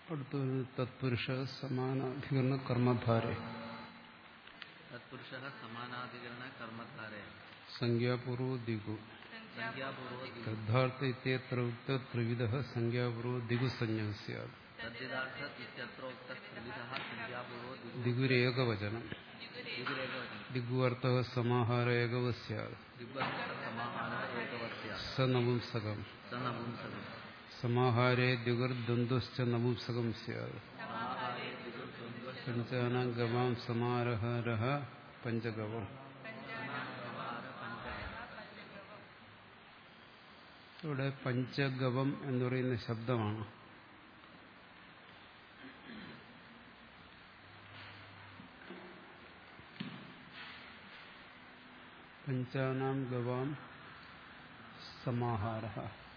അടുത്ത തത്പുരുഷ സമാനാധികരണ കർമ്മധാര തത്പുരുഷ സമാനാധികരണ കർമ്മധാരയ സംഖ്യാപൂർവ ദിഗു സംഖ്യാപൂർവ തദ്ധാർത്ഥ ഇത്യത്ര ഉക്ത ത്രിവിധ സംഖ്യാപൂർവ ദിഗുസഞ്ജ സ്യാത് തദ്യഥാർത്ഥ ഇത്യത്രോക്ത ത്രിവിധ സംഖ്യാപൂർവ ദിഗു ദിഗുരേകവചനം ദിഗുരേകവചനം ദിഗ്വർത്ഥ സമാഹാര ഏകവ സ്യാത് ദിഗ്വർത്ത സമാഹാര ഏകവസ്യ സ നപുംസകം സ നപുംസകം സമാഹാരേ ദിഗുർദ്വന്ദ്വശ്ച നപുംസകം സ്യാത് സമാഹാരേ ദിഗുർദ്വന്ദ്വ പഞ്ചാനാം ഗവാം സമാരഹരഹ പഞ്ചഗവം ഇവിടെ പഞ്ചഗവം എന്ന് പറയുന്ന ശബ്ദമാണ് പഞ്ചാനാം ഗവാം സമാഹാര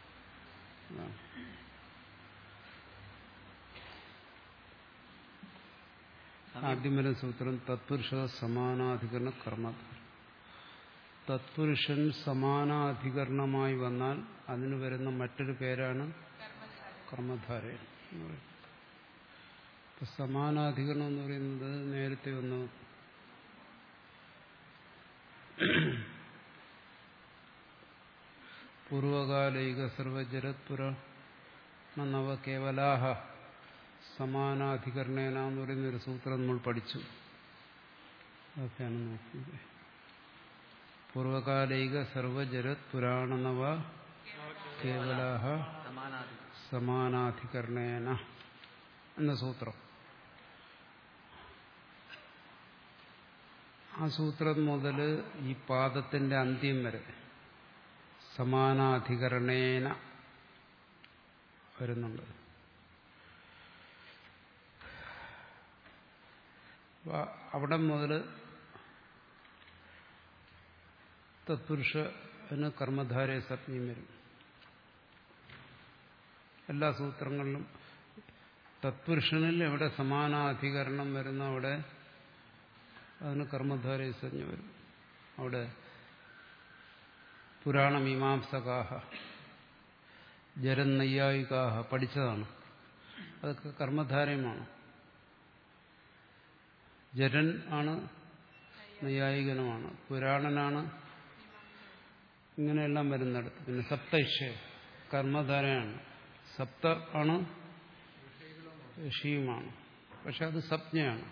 ആദ്യമര സൂത്രം തത്പുരുഷ സമാനാധികരണ കർമ്മധാര തത്പുരുഷൻ സമാനാധികരണമായി വന്നാൽ അതിന് വരുന്ന മറ്റൊരു പേരാണ് കർമ്മധാര എന്ന് പറയുന്നത് ഇപ്പൊ സമാനാധികരണം എന്ന് പറയുന്നത് നേരത്തെ ഒന്ന് പൂർവകാലൈക സർവജരത്പുര നവ കേവലാഹ സമാനാധികരണേന എന്ന് പറയുന്ന ഒരു സൂത്രം നമ്മൾ പഠിച്ചു അതൊക്കെയാണ് നോക്കുന്നത് പൂർവകാലൈക സർവജരത് പുരാണനവ കേവലാഹ സമാനാധി സമാനാധികരണേന എന്ന സൂത്രം ആ സൂത്രം മുതൽ ഈ പാദത്തിന്റെ അന്ത്യം വരെ സമാനാധികരണേന വരുന്നുണ്ട് അപ്പൊ അവിടെ മുതൽ തത്പുരുഷന് കർമ്മധാരയ സപ്ഞം വരും എല്ലാ സൂത്രങ്ങളിലും തത്പുരുഷനിൽ എവിടെ സമാനാധികരണം വരുന്ന അവിടെ അതിന് കർമ്മധാരയ സജ്ഞ വരും അവിടെ പുരാണമീമാംസകാഹ ജരന്നയ്യായികാഹ പഠിച്ചതാണ് അതൊക്കെ കർമ്മധാരയമാണ് ജരൻ ആണ് നൈയായികനുമാണ് പുരാണനാണ് ഇങ്ങനെയെല്ലാം വരുന്നിടത്ത് പിന്നെ സപ്തൈഷ കർമ്മധാരയാണ് സപ്ത ആണ് ഋഷിയുമാണ് പക്ഷെ അത് സപ്ഞയാണ്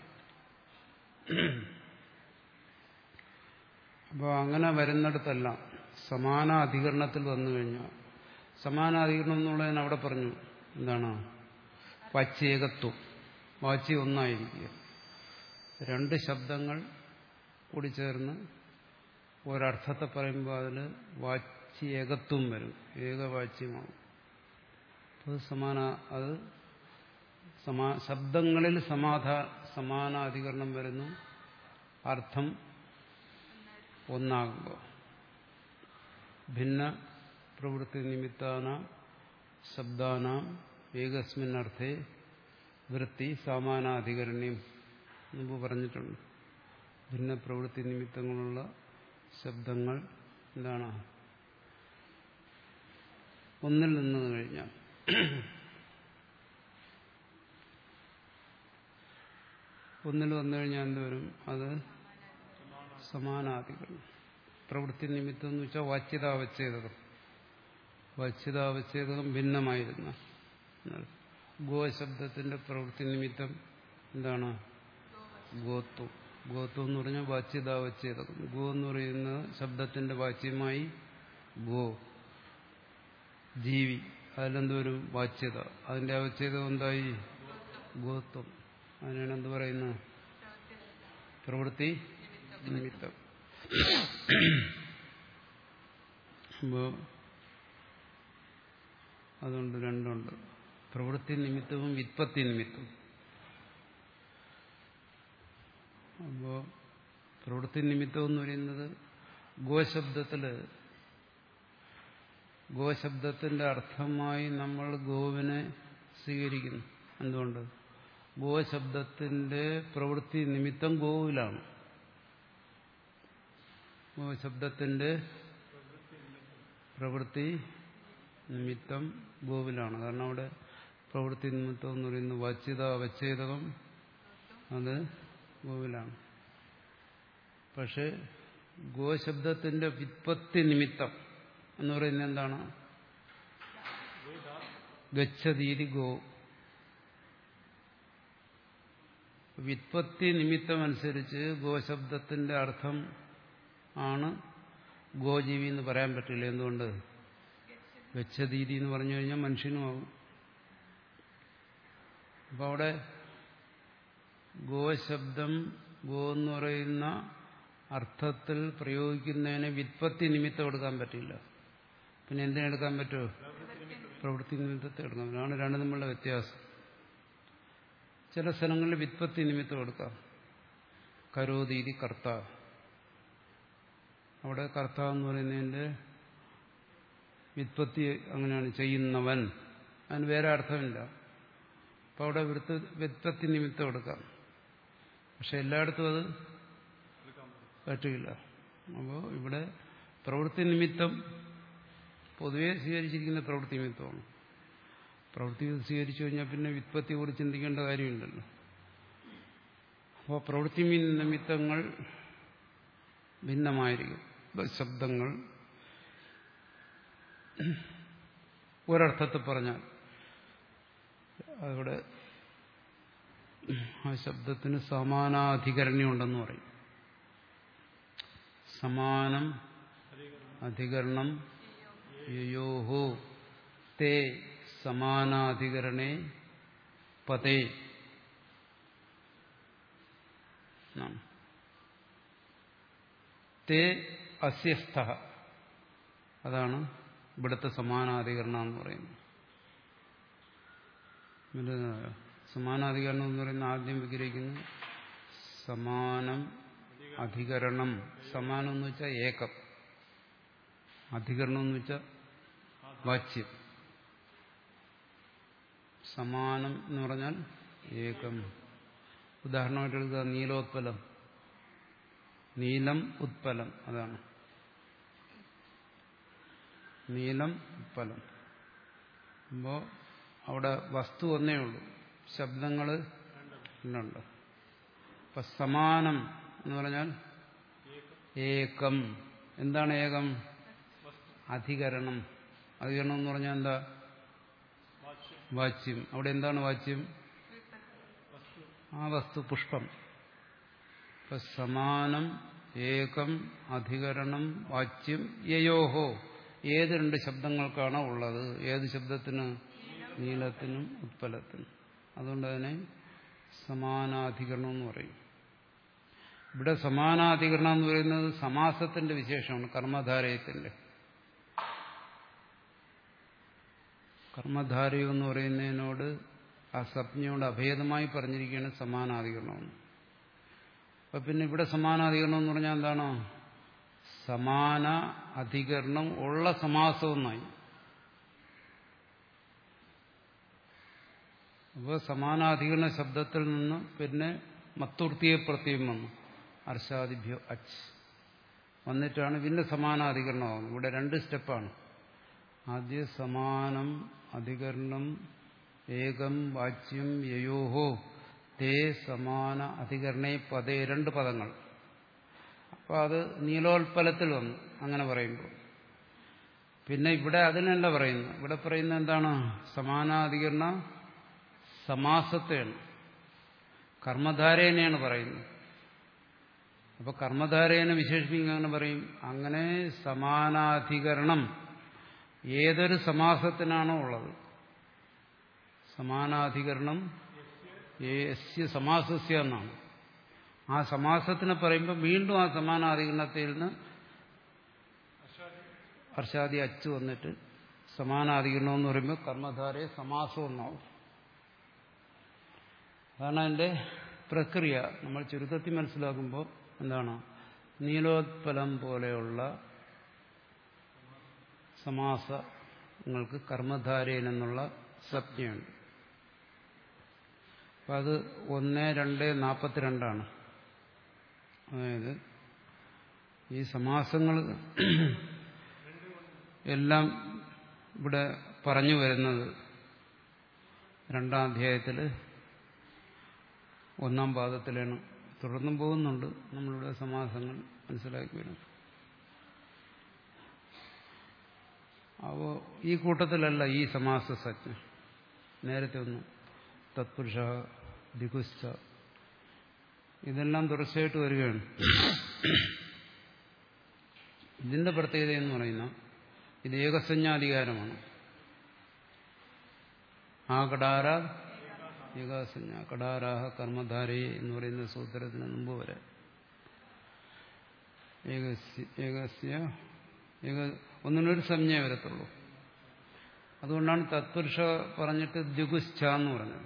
അപ്പോൾ അങ്ങനെ വരുന്നിടത്തെല്ലാം സമാനാധികരണത്തിൽ വന്നു കഴിഞ്ഞാൽ സമാനാധികരണം എന്നുള്ളതിന് അവിടെ പറഞ്ഞു എന്താണ് വാച്യേകത്വം വാച്ചി ഒന്നായിരിക്കുക രണ്ട് ശബ്ദങ്ങൾ കൂടി ചേർന്ന് ഒരർത്ഥത്തെ പറയുമ്പോൾ അതിൽ വാച്യേകത്വം വരും ഏകവാച്യമാവും അത് സമാന അത് സമാ ശബ്ദങ്ങളിൽ സമാധാ സമാനാധികരണം വരുന്നു അർത്ഥം ഒന്നാകുമ്പോൾ ഭിന്ന പ്രവൃത്തി നിമിത്താന ശബ്ദാനാം ഏകസ്മിൻ അർത്ഥേ വൃത്തി സമാനാധികരണ്യം മുമ്പ് പറഞ്ഞിട്ടുണ്ട് ഭിന്ന പ്രവൃത്തി നിമിത്തങ്ങളുള്ള ശബ്ദങ്ങൾ എന്താണ് ഒന്നിൽ നിന്ന് കഴിഞ്ഞാൽ ഒന്നിൽ വന്നു കഴിഞ്ഞാൽ എന്തുവരും അത് സമാനാധികരണം പ്രവൃത്തി നിമിത്തം എന്ന് വെച്ചാൽ വാച്യതാവച്ഛേദകം വാച്യതാവച്ഛേദകം ഭിന്നമായിരുന്ന ഗോശബ്ദത്തിന്റെ പ്രവൃത്തി നിമിത്തം എന്താണ് ഗോത്വം ഗോത്വം എന്ന് പറഞ്ഞാൽ വാച്യതാവച്ഛേദകം ഗോ എന്ന് പറയുന്ന ശബ്ദത്തിന്റെ വാച്യമായി ഗോ ജീവി അതിലെന്തോരും വാച്യത അതിന്റെ അവച്ഛേദം എന്തായി ഗോത്വം അതിനാണ് എന്ത് പറയുന്നത് പ്രവൃത്തി നിമിത്തം അപ്പോ അതുകൊണ്ട് രണ്ടുണ്ട് പ്രവൃത്തി നിമിത്തവും വിത്പത്തി നിമിത്തവും അപ്പോ പ്രവൃത്തി നിമിത്തം എന്ന് പറയുന്നത് ഗോശബ്ദത്തില് ഗോശബ്ദത്തിന്റെ അർത്ഥമായി നമ്മൾ ഗോവിനെ സ്വീകരിക്കുന്നു എന്തുകൊണ്ട് ഗോശബ്ദത്തിന്റെ പ്രവൃത്തി നിമിത്തം ഗോവിലാണ് ഗോശബ്ദത്തിന്റെ പ്രവൃത്തി നിമിത്തം ഗോവിലാണ് കാരണം അവിടെ പ്രവൃത്തി നിമിത്തം എന്ന് പറയുന്നത് വച്ചിത അവച്ഛേദകം അത് ഗോവിലാണ് പക്ഷെ ഗോശബ്ദത്തിന്റെ വിത്പത്തി നിമിത്തം എന്ന് പറയുന്നത് എന്താണ് ഗച്ഛതീതി ഗോ വിത്പത്തി നിമിത്തമനുസരിച്ച് ഗോശബ്ദത്തിന്റെ അർത്ഥം ആണ് ഗോജീവി എന്ന് പറയാൻ പറ്റില്ല എന്തുകൊണ്ട് ഗച്ഛതീതി എന്ന് പറഞ്ഞു കഴിഞ്ഞാൽ മനുഷ്യനുമാകും അപ്പൊ അവിടെ ഗോശബ്ദം ഗോ എന്ന് പറയുന്ന അർത്ഥത്തിൽ പ്രയോഗിക്കുന്നതിന് വിത്പത്തി നിമിത്തം എടുക്കാൻ പറ്റില്ല പിന്നെ എന്തിനെടുക്കാൻ പറ്റുമോ പ്രവൃത്തി നിമിത്തത്തെ എടുക്കാം അതാണ് രണ്ടും തമ്മിലുള്ള വ്യത്യാസം ചില സ്ഥലങ്ങളിൽ വിത്പത്തി നിമിത്തം എടുക്കാം കരോതീതി കർത്ത അവിടെ കർത്ത എന്ന് പറയുന്നതിന്റെ വിത്പത്തി അങ്ങനെയാണ് ചെയ്യുന്നവൻ അതിന് വേറെ അർത്ഥമില്ല അപ്പൊ അവിടെ വൃത്ത് വ്യത്പത്തി നിമിത്തം എടുക്കാം പക്ഷെ എല്ലായിടത്തും അത് പറ്റില്ല അപ്പോൾ ഇവിടെ പ്രവൃത്തി നിമിത്തം പൊതുവെ സ്വീകരിച്ചിരിക്കുന്ന പ്രവൃത്തി നിമിത്തമാണ് പ്രവൃത്തി സ്വീകരിച്ചു കഴിഞ്ഞാൽ പിന്നെ വിത്പത്തി കുറിച്ച് ചിന്തിക്കേണ്ട കാര്യമില്ലല്ലോ അപ്പോൾ പ്രവൃത്തി നിമിത്തങ്ങൾ ഭിന്നമായിരിക്കും ശബ്ദങ്ങൾ ഒരർത്ഥത്തിൽ പറഞ്ഞാൽ അവിടെ ആ ശബ്ദത്തിന് സമാനാധികരണ്യമുണ്ടെന്ന് പറയും സമാനം അധികരണം യോഹോ തേ സമാനാധികരണേ പതേ തേ അസ്യസ്ഥ അതാണ് ഇവിടുത്തെ സമാനാധികരണം എന്ന് പറയുന്നത് സമാനാധികരണം എന്ന് പറയുന്ന ആദ്യം വിഗ്രഹിക്കുന്നു സമാനം അധികരണം സമാനം എന്ന് വെച്ചാൽ ഏകം അധികരണം എന്ന് വെച്ചാൽ വാച്യം സമാനം എന്ന് പറഞ്ഞാൽ ഏകം ഉദാഹരണമായിട്ട് എടുക്കുക നീലോത്പലം നീലം ഉത്പലം അതാണ് നീലം ഉത്പലം അപ്പോ അവിടെ വസ്തു ഒന്നേ ഉള്ളൂ ശബ്ദങ്ങൾ രണ്ടുണ്ട് അപ്പൊ സമാനം എന്ന് പറഞ്ഞാൽ ഏകം എന്താണ് ഏകം അധികരണം അധികരണം എന്ന് പറഞ്ഞാൽ എന്താ വാച്യം അവിടെ എന്താണ് വാച്യം ആ വസ്തു പുഷ്പം ഇപ്പൊ സമാനം ഏകം അധികരണം വാച്യം യയോഹോ ഏത് രണ്ട് ശബ്ദങ്ങൾക്കാണോ ഉള്ളത് ഏത് ശബ്ദത്തിന് നീലത്തിനും ഉത്പലത്തിനും അതുകൊണ്ട് അതിനെ സമാനാധികരണം എന്ന് പറയും ഇവിടെ സമാനാധികരണം എന്ന് പറയുന്നത് സമാസത്തിന്റെ വിശേഷമാണ് കർമ്മധാരയത്തിന്റെ കർമ്മധാരയം എന്ന് പറയുന്നതിനോട് ആ സപ്ഞയോട് അഭേദമായി പറഞ്ഞിരിക്കുകയാണ് സമാനാധികരണമെന്ന് അപ്പൊ പിന്നെ ഇവിടെ സമാനാധികരണം എന്ന് പറഞ്ഞാൽ എന്താണോ സമാന അധികരണം ഉള്ള സമാസമെന്നായി അപ്പോൾ സമാനാധികരണ ശബ്ദത്തിൽ നിന്ന് പിന്നെ മത്തുർത്തിയെ പ്രത്യം വന്നു അർഷാദിഭ്യോ അച്ച് വന്നിട്ടാണ് പിന്നെ സമാനാധികരണമാകുന്നത് ഇവിടെ രണ്ട് സ്റ്റെപ്പാണ് ആദ്യ സമാനം അധികരണം ഏകം വാച്യം യയോഹോ തേ സമാന അധികരണേ പദേ രണ്ട് പദങ്ങൾ അപ്പോൾ അത് നീലോത്പലത്തിൽ വന്നു അങ്ങനെ പറയുമ്പോൾ പിന്നെ ഇവിടെ അതിനല്ല പറയുന്നു ഇവിടെ പറയുന്നത് എന്താണ് സമാനാധികരണ സമാസത്തെയാണ് കർമ്മധാരേനെയാണ് പറയുന്നത് അപ്പൊ കർമ്മധാരേനെ വിശേഷിപ്പിക്കുക അങ്ങനെ പറയും അങ്ങനെ സമാനാധികരണം ഏതൊരു സമാസത്തിനാണോ ഉള്ളത് സമാനാധികരണം യസ്യ സമാസസ്യ എന്നാണ് ആ സമാസത്തിനെ പറയുമ്പോൾ വീണ്ടും ആ സമാനാധികരണത്തിൽ നിന്ന് ഹർഷാദി അച്ച് വന്നിട്ട് സമാനാധികരണം എന്ന് പറയുമ്പോൾ കർമ്മധാരയെ സമാസം എന്നാവും അതാണ് അതിന്റെ പ്രക്രിയ നമ്മൾ ചുരുക്കത്തിൽ മനസ്സിലാക്കുമ്പോൾ എന്താണ് നീലോത്പലം പോലെയുള്ള സമാസങ്ങൾക്ക് കർമ്മധാരയൻ എന്നുള്ള സജ്ഞയുണ്ട് അപ്പം അത് ഒന്ന് രണ്ട് നാൽപ്പത്തിരണ്ടാണ് അതായത് ഈ സമാസങ്ങൾ എല്ലാം ഇവിടെ പറഞ്ഞു വരുന്നത് രണ്ടാം അധ്യായത്തിൽ ഒന്നാം പാദത്തിലാണ് തുടർന്നും പോകുന്നുണ്ട് നമ്മളിവിടെ സമാസങ്ങൾ മനസ്സിലാക്കി വരുന്നത് അപ്പോൾ ഈ കൂട്ടത്തിലല്ല ഈ സമാസ സജ്ഞ നേരത്തെ ഒന്നും തത്പുരുഷ ദിഗുസ്ഥ ഇതെല്ലാം തുടർച്ചയായിട്ട് വരികയാണ് ഇതിന്റെ പ്രത്യേകത എന്ന് പറയുന്ന ഇത് ഏകസഞ്ജാധികാരമാണ് ആ കടാര ഏകാസഞ്ജ കടാരാഹ കർമ്മധാരയെ എന്ന് പറയുന്ന സൂത്രത്തിന് മുമ്പ് വരെ ഏകസ്യ ഏകസ്യ ഏക ഒന്നിനൊരു സംജ്ഞ വരത്തുള്ളൂ അതുകൊണ്ടാണ് തത്പുരുഷ പറഞ്ഞിട്ട് ദ്വിഗുശ്ച എന്ന് പറഞ്ഞത്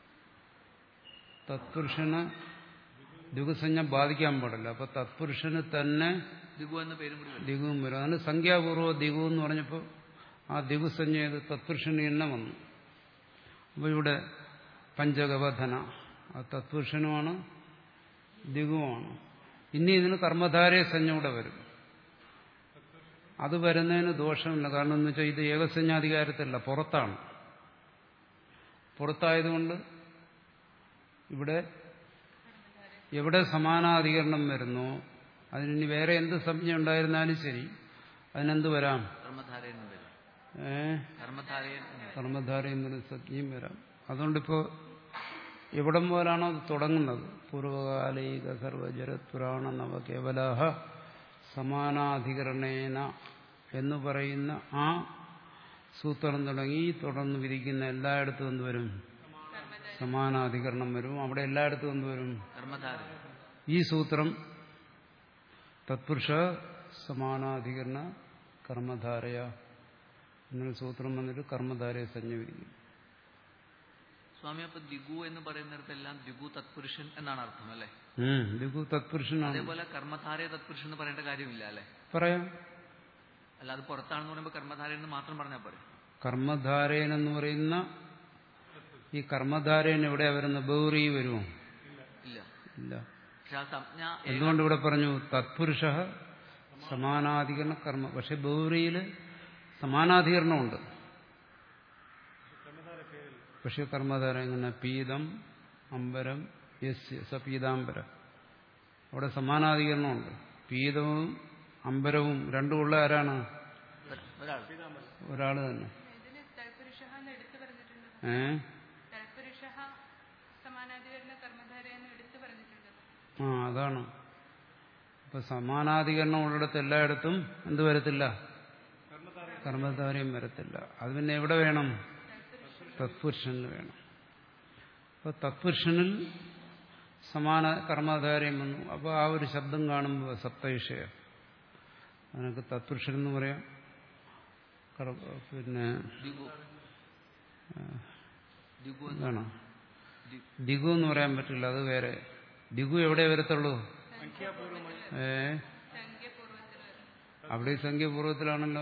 തത്പുരുഷന് ദ്വിഗുസഞ്ജ ബാധിക്കാൻ പാടില്ല അപ്പൊ തത്പുരുഷന് തന്നെ ദിഗു എന്ന പേരും കൂടി വരും ദിഗുവും വരും അതിന് സംഖ്യാപൂർവ്വ ദിഗു എന്ന് പറഞ്ഞപ്പോൾ ആ ദിഗുസഞ്ജ ചെയ്ത് തത്പുരുഷന് എന്നെ വന്നു അപ്പോൾ ഇവിടെ പഞ്ചഗവധന ആ തത്പുരുഷനുമാണ് ദിഗുവാണ് ഇനി ഇതിന് കർമ്മധാരയ സഞ്ജ കൂടെ വരും അത് വരുന്നതിന് ദോഷമില്ല കാരണം എന്ന് വെച്ചാൽ ഇത് ഏകസഞ്ജാധികാരത്തിലല്ല പുറത്താണ് പുറത്തായതുകൊണ്ട് ഇവിടെ എവിടെ സമാനാധികരണം വരുന്നോ അതിനി വേറെ എന്ത് സംജ്ഞ ഉണ്ടായിരുന്നാലും ശരി അതിനെന്ത് വരാം കർമ്മധാരയിൽ നിന്ന് വരും ഏ കർമ്മധാരയിൽ നിന്ന് വരും. കർമ്മധാരയും വരും സംജ്ഞയും വരാം അതുകൊണ്ടിപ്പോ എവിടം പോലാണോ അത് തുടങ്ങുന്നത് പൂർവകാലിക സർവജരത്പുരാണ നവ കേവലാഹ സമാനാധികരണേന എന്ന് പറയുന്ന ആ സൂത്രം തുടങ്ങി തുടർന്ന് വിധിക്കുന്ന എല്ലായിടത്തും എന്ത് വരും സമാനാധികരണം വരും അവിടെ എല്ലായിടത്തും എന്ത് വരും കർമ്മധാര ഈ സൂത്രം തത്പുരുഷ സമാനാധികരണ കർമ്മധാരയ എന്നൊരു സൂത്രം വന്നിട്ട് കർമ്മധാരയെ സഞ്ജ വിധിക്കും സ്വാമി അപ്പൊ ദിഗു എന്ന് പറയുന്നിടത്തെല്ലാം ദിഗു തത്പുരുഷൻ എന്നാണ് അർത്ഥം അല്ലെ ഉം, ലഘു തത്പുരുഷനാണ് അതേപോലെ കർമ്മധാരയ തത്പുരുഷൻ എന്ന് പറയേണ്ട കാര്യമില്ല അല്ലെ പറയാം അല്ല അത് പുറത്താണെന്ന് പറയുമ്പോൾ കർമ്മധാര എന്ന് മാത്രം പറഞ്ഞാൽ പോരെ കർമ്മധാരയൻ എന്ന് പറയുന്ന ഈ കർമ്മധാരയൻ എവിടെയാ വരുന്ന ബൗറി വരുമോ ഇല്ല ഇല്ല പക്ഷെ ആ സംജ്ഞ ഏക- എന്തുകൊണ്ട് ഇവിടെ പറഞ്ഞു തത്പുരുഷ സമാനാധികരണ കർമ്മ പക്ഷെ ബൗറിയിൽ സമാനാധികരണമുണ്ട് പക്ഷെ കർമ്മധാര എങ്ങനെ പീതം അമ്പരം യസ്യ സ പീതാംബര അവിടെ സമാനാധികരണമുണ്ട് പീതവും അമ്പരവും രണ്ടും ഉള്ള ആരാണ് ഒരാൾ ഒരാൾ തന്നെ ഇതിന് തൽപുരുഷ എന്ന് എടുത്തു പറഞ്ഞിട്ടുണ്ട് ഏ തൽപുരുഷ സമാനാധികരണ കർമ്മധാര എന്ന് എടുത്തു പറഞ്ഞിട്ടുണ്ട് ആ അതാണ് ഇപ്പൊ സമാനാധികരണം ഉള്ളിടത്ത് എല്ലായിടത്തും എന്ത് വരത്തില്ല കർമ്മധാരയും വരത്തില്ല അത് പിന്നെ എവിടെ വേണം തത്പുരുഷനിൽ വേണം അപ്പൊ തത്പുരുഷനിൽ സമാന കർമ്മധാരയും വന്നു അപ്പോൾ ആ ഒരു ശബ്ദം കാണുമ്പോൾ സപ്തവിഷയ അതിനൊക്കെ തത്പുരുഷൻ എന്ന് പറയാം കർമ്മ- പിന്നെ ദിഗു ദിഗു എന്ന് എന്താണ് ദി- ദിഗു എന്ന് പറയാൻ പറ്റില്ല അത് വേറെ ദിഗു എവിടെ വരത്തുള്ളൂ ഏ സംഖ്യപൂർവ്വത്തിൽ വരും അവിടെ ഈ സംഖ്യപൂർവ്വത്തിലാണല്ലോ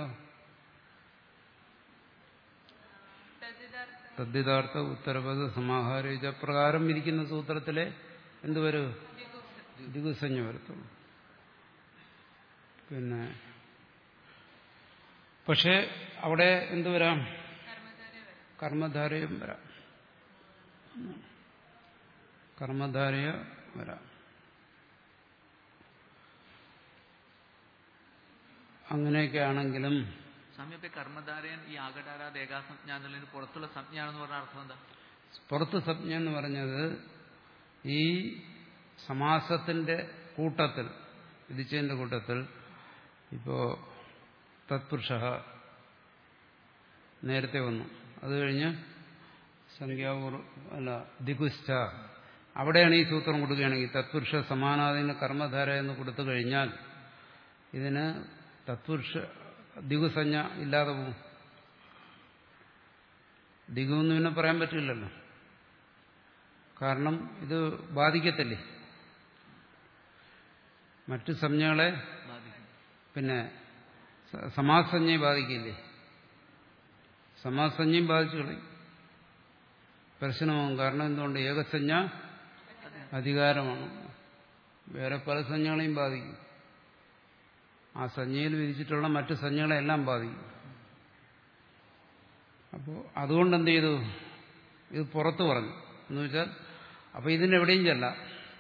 തദ്ധിതാർത്ഥം തദ്ധിതാർത്ഥ ഉത്തരപദ സമാഹാര പ്രകാരം ഇരിക്കുന്ന സൂത്രത്തിലെ എന്തുവരും ദിഗുസഞ്ജ വരത്തുള്ളൂ പിന്നെ പക്ഷേ അവിടെ എന്ത് വരാം കർമ്മധാര വരും കർമ്മധാരയും വരാം കർമ്മധാരയ വരാം അങ്ങനെയൊക്കെ ആണെങ്കിലും സ്വാമി അപ്പൊ ഈ കർമ്മധാരയൻ ഈ ആകടാര ദേഹാസംജ്ഞ എന്നുള്ളതിന് പുറത്തുള്ള സംജ്ഞയാണെന്ന് പറഞ്ഞ അർത്ഥം എന്താ പുറത്ത് സംജ്ഞ എന്ന് പറഞ്ഞത് ഈ സമാസത്തിന്റെ കൂട്ടത്തിൽ വിധിച്ചതിന്റെ കൂട്ടത്തിൽ ഇപ്പോ തത്പുരുഷ നേരത്തെ വന്നു അത് കഴിഞ്ഞ് സംഖ്യാപൂർ അല്ല ദിഗുസ്ഥ അവിടെയാണ് ഈ സൂത്രം കൊടുക്കുകയാണെങ്കിൽ തത്പുരുഷ സമാനാധീന കർമ്മധാര എന്ന് കൊടുത്തു കഴിഞ്ഞാൽ ഇതിന് തത്പുരുഷ ദിഗുസഞ്ജ ഇല്ലാതെ പോകും ദിഗു എന്ന് പിന്നെ പറയാൻ പറ്റില്ലല്ലോ കാരണം ഇത് ബാധിക്കത്തില്ലേ മറ്റു സംജ്ഞകളെ ബാധിക്കും പിന്നെ സ- സമാസഞ്ജയെ ബാധിക്കില്ലേ സമാസഞ്ജയും ബാധിച്ചു കളയും പ്രശ്നമാകും കാരണം എന്തുകൊണ്ട് ഏകസഞ്ജ അധികാരമാണ് വേറെ പല സംജ്ഞകളെയും ബാധിക്കും ആ സംജ്ഞയിൽ വിധിച്ചിട്ടുള്ള മറ്റു സംജ്ഞകളെല്ലാം ബാധിക്കും അപ്പോൾ അതുകൊണ്ട് എന്ത് ചെയ്തു ഇത് പുറത്ത് പറഞ്ഞു എന്ന് വെച്ചാൽ അപ്പൊ ഇതിനെവിടെയും ചെല്ലാം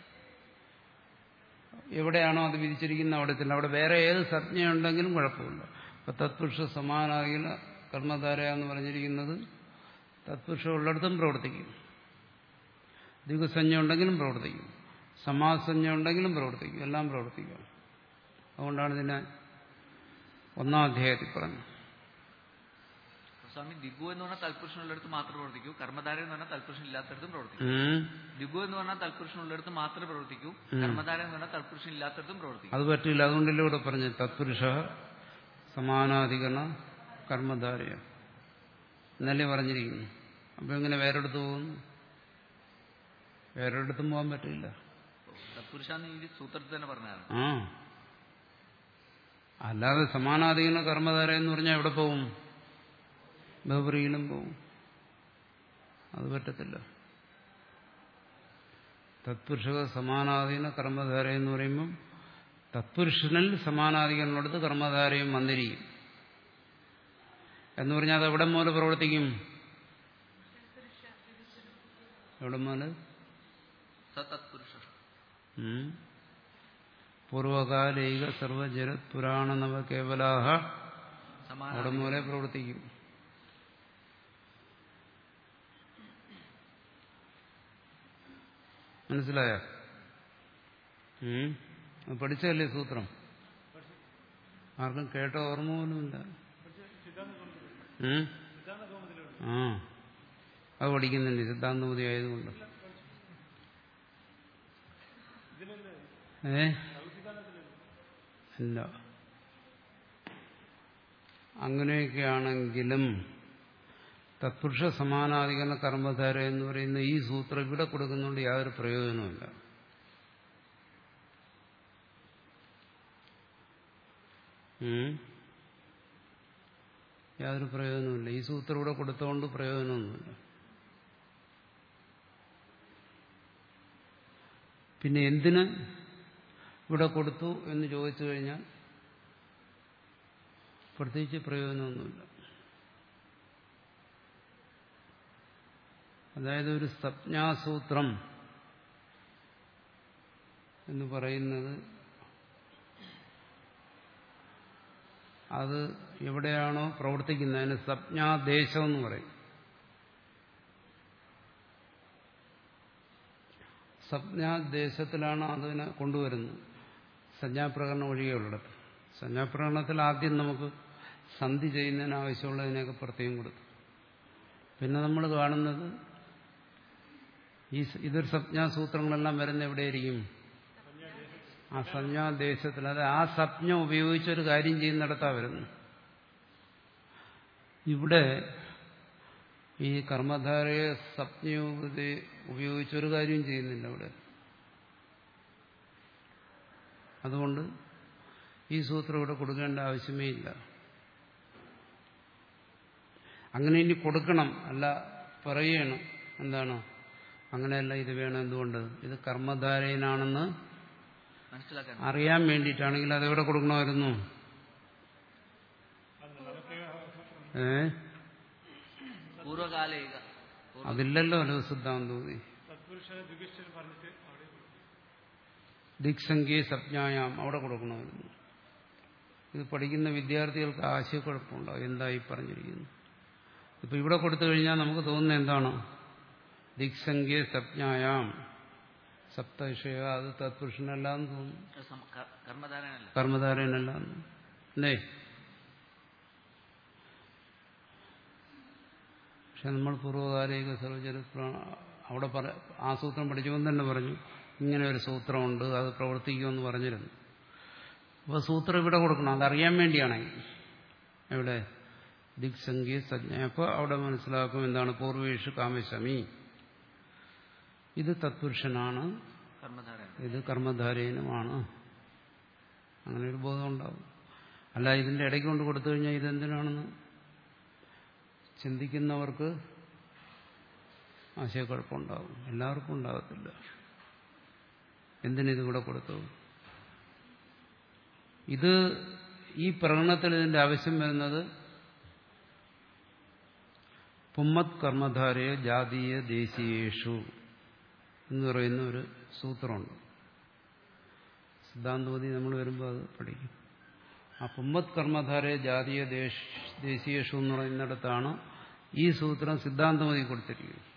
എവിടെയാണോ അത് വിധിച്ചിരിക്കുന്ന അവിടെ ചെല്ലാം അവിടെ വേറെ ഏത് സംജ്ഞയുണ്ടെങ്കിലും കുഴപ്പമില്ല അപ്പൊ തത്പുരുഷ സമാനാകില കർമ്മധാര എന്ന് പറഞ്ഞിരിക്കുന്നത് തത്പുരുഷം ഉള്ളിടത്തും പ്രവർത്തിക്കും ദിഗസഞ്ജ ഉണ്ടെങ്കിലും പ്രവർത്തിക്കും സമാസഞ്ജ ഉണ്ടെങ്കിലും പ്രവർത്തിക്കും എല്ലാം പ്രവർത്തിക്കും അതുകൊണ്ടാണ് ഇതിനെ ഒന്നാം അധ്യായത്തിൽ പറഞ്ഞത് സ്വാമി ദിഗു എന്ന് പറഞ്ഞാൽ തൽപുരുഷനുള്ളിടത്ത് മാത്രമേ പ്രവർത്തിക്കൂ കർമ്മധാര എന്ന് പറഞ്ഞാൽ തൽപുരുഷൻ ഇല്ലാത്തടത്തും പ്രവർത്തിക്കൂ ഉം. ദിഗു എന്ന് പറഞ്ഞാൽ തൽപുരുഷനുള്ളിടത്ത് മാത്രമേ പ്രവർത്തിക്കൂ കർമ്മധാര എന്ന് പറഞ്ഞാൽ തൽപുരുഷൻ ഇല്ലാത്തടത്തും പ്രവർത്തിക്കും അത് പറ്റില്ല അതുകൊണ്ടല്ലേ ഇവിടെ പറഞ്ഞു തത്പുരുഷ സമാനാധികരണ കർമ്മധാരയ എന്നല്ലേ പറഞ്ഞിരിക്കുന്നു അപ്പൊ എങ്ങനെ വേറെടുത്ത് പോകുന്നു വേറൊരിടത്തും പോകാൻ പറ്റില്ല തത്പുരുഷാന്ന് ഈ സൂത്രത്തിൽ തന്നെ പറഞ്ഞാണ് ആ അല്ലാതെ സമാനാധികരണ കർമ്മധാര എന്ന് പറഞ്ഞാൽ എവിടെ പോകും ബഹുപ്രിയിലും പോകും അത് പറ്റത്തില്ല തത്പുരുഷക സമാനാധീന കർമ്മധാര എന്ന് പറയുമ്പം തത്പുരുഷനിൽ സമാനാധികരണടുത്ത് കർമ്മധാരയും വന്നിരിക്കും എന്ന് പറഞ്ഞാൽ അത് എവിടെ മുതൽ പ്രവർത്തിക്കും എവിടെ മുതൽ സ തത്പുരുഷ ഉം. പൂർവകാലൈക സർവജരത് പുരാണ നവ കേവലാഹ സമാന അവിടെ മുതലേ പ്രവർത്തിക്കും മനസ്സിലായോ ഉം? അത് പഠിച്ചതല്ലേ സൂത്രം ആർക്കും കേട്ട ഓർമ്മ പോലുമില്ല ഉം? ആ അത് പഠിക്കുന്നുണ്ട് സിദ്ധാന്തമതി ആയതുകൊണ്ട് ഏ ഇല്ല അങ്ങനെയൊക്കെയാണെങ്കിലും തത്പുരുഷ സമാനാധികരണ കർമ്മധാര എന്ന് പറയുന്ന ഈ സൂത്രം ഇവിടെ കൊടുക്കുന്നുണ്ട് യാതൊരു പ്രയോജനവുമില്ല ഉം? യാതൊരു പ്രയോജനവുമില്ല ഈ സൂത്രം ഇവിടെ കൊടുത്തുകൊണ്ട് പ്രയോജനമൊന്നുമില്ല പിന്നെ എന്തിന് ഇവിടെ കൊടുത്തു എന്ന് ചോദിച്ചു കഴിഞ്ഞാൽ പ്രത്യേകിച്ച് പ്രയോജനമൊന്നുമില്ല അതായത് ഒരു സംജ്ഞാസൂത്രം എന്ന് പറയുന്നത് അത് എവിടെയാണോ പ്രവർത്തിക്കുന്നത് അതിന് സംജ്ഞാദേശം എന്ന് പറയും സംജ്ഞാദേശത്തിലാണ് അതിനെ കൊണ്ടുവരുന്നത് സംജ്ഞാപ്രകരണം ഒഴികെയുള്ളിടത്ത് സംജ്ഞാപ്രകരണത്തിൽ ആദ്യം നമുക്ക് സന്ധി ചെയ്യുന്നതിന് ആവശ്യമുള്ളതിനെയൊക്കെ പ്രത്യേകം കൊടുത്തു പിന്നെ നമ്മൾ കാണുന്നത് ഈ സ- ഇതൊരു സംജ്ഞാസൂത്രങ്ങളെല്ലാം വരുന്ന എവിടെയായിരിക്കും ആ സംജ്ഞാദേശത്തിൽ അത് ആ സംജ്ഞ ഉപയോഗിച്ചൊരു കാര്യം ചെയ്യുന്നിടത്താ വരുന്നു ഇവിടെ ഈ കർമ്മധാരയെ സംജ്ഞ ഉപയോഗിച്ചൊരു കാര്യം ചെയ്യുന്നില്ല ഇവിടെ അതുകൊണ്ട് ഈ സൂത്രം ഇവിടെ കൊടുക്കേണ്ട ആവശ്യമേ ഇല്ല അങ്ങനെ ഇനി കൊടുക്കണം അല്ല പറയണം എന്താണ് അങ്ങനെയല്ല ഇത് വേണം എന്തുകൊണ്ട് ഇത് കർമ്മധാരയനാണെന്ന് മനസ്സിലാക്കാൻ അറിയാൻ വേണ്ടിയിട്ടാണെങ്കിൽ അതെവിടെ കൊടുക്കണമായിരുന്നു ഏ പൂർവകാലിക പൂർവ- അതില്ലല്ലോ അല്ലോ സിദ്ധാന്തോതി ദിക്സംഖ്യ സപ്ഞായാം അവിടെ കൊടുക്കണമായിരുന്നു ഇത് പഠിക്കുന്ന വിദ്യാർത്ഥികൾക്ക് ആശയക്കുഴപ്പമുണ്ടാവും എന്തായി പറഞ്ഞിരിക്കുന്നു ഇപ്പൊ ഇവിടെ കൊടുത്തു കഴിഞ്ഞാൽ നമുക്ക് തോന്നുന്നത് എന്താണ് ദിക്സംഖ്യ സപ്ഞായാം സപ്തവിഷയ അത് തത്പുരുഷനല്ല എന്ന് തോന്നുന്നു സം- ക- കർമ്മധാരനല്ല കർമ്മധാരനല്ല എന്ന് അല്ലേ പക്ഷെ നമ്മൾ പൂർവ്വകാലിക സർവചരിത്ര അവിടെ പറ ആ സൂത്രം പഠിച്ചവൻ തന്നെ പറഞ്ഞു ഇങ്ങനെ ഒരു സൂത്രമുണ്ട് അത് പ്രവർത്തിക്കുമെന്ന് പറഞ്ഞിരുന്നു അപ്പോൾ സൂത്രം ഇവിടെ കൊടുക്കണം അതറിയാൻ വേണ്ടിയാണെങ്കിൽ എവിടെ ദിക്സംഖ്യ സജ്ഞ അപ്പോൾ അവിടെ മനസ്സിലാക്കും എന്താണ് പൂർവേഷു കാമശമി ഇത് തത്പുരുഷനാണ് കർമ്മധാരൻ ഇത് കർമ്മധാരേനുമാണ് അങ്ങനെ ഒരു ബോധം ഉണ്ടാവും അല്ല ഇതിന്റെ ഇടയ്ക്ക് കൊണ്ട് കൊടുത്തു കഴിഞ്ഞാൽ ഇതെന്തിനാണെന്ന് ചിന്തിക്കുന്നവർക്ക് ആശയക്കുഴപ്പമുണ്ടാവും എല്ലാവർക്കും ഉണ്ടാകത്തില്ല എന്തിനിത് ഇവിടെ കൊടുത്തു ഇത് ഈ പ്രകടനത്തിൽ ഇതിന്റെ ആവശ്യം വരുന്നത് പുമ്മത് കർമ്മധാരയ ജാതീയ ദേശീയേഷു എന്ന് പറയുന്ന ഒരു സൂത്രമുണ്ട് സിദ്ധാന്തപതി നമ്മൾ വരുമ്പോൾ അത് പഠിക്കും ആ പുമ്മത് കർമ്മധാരയ ജാതീയ ദേശ ദേശീയേഷു എന്ന് പറയുന്നിടത്താണ് ഈ സൂത്രം സിദ്ധാന്തമതി കൊടുത്തിരിക്കുന്നത്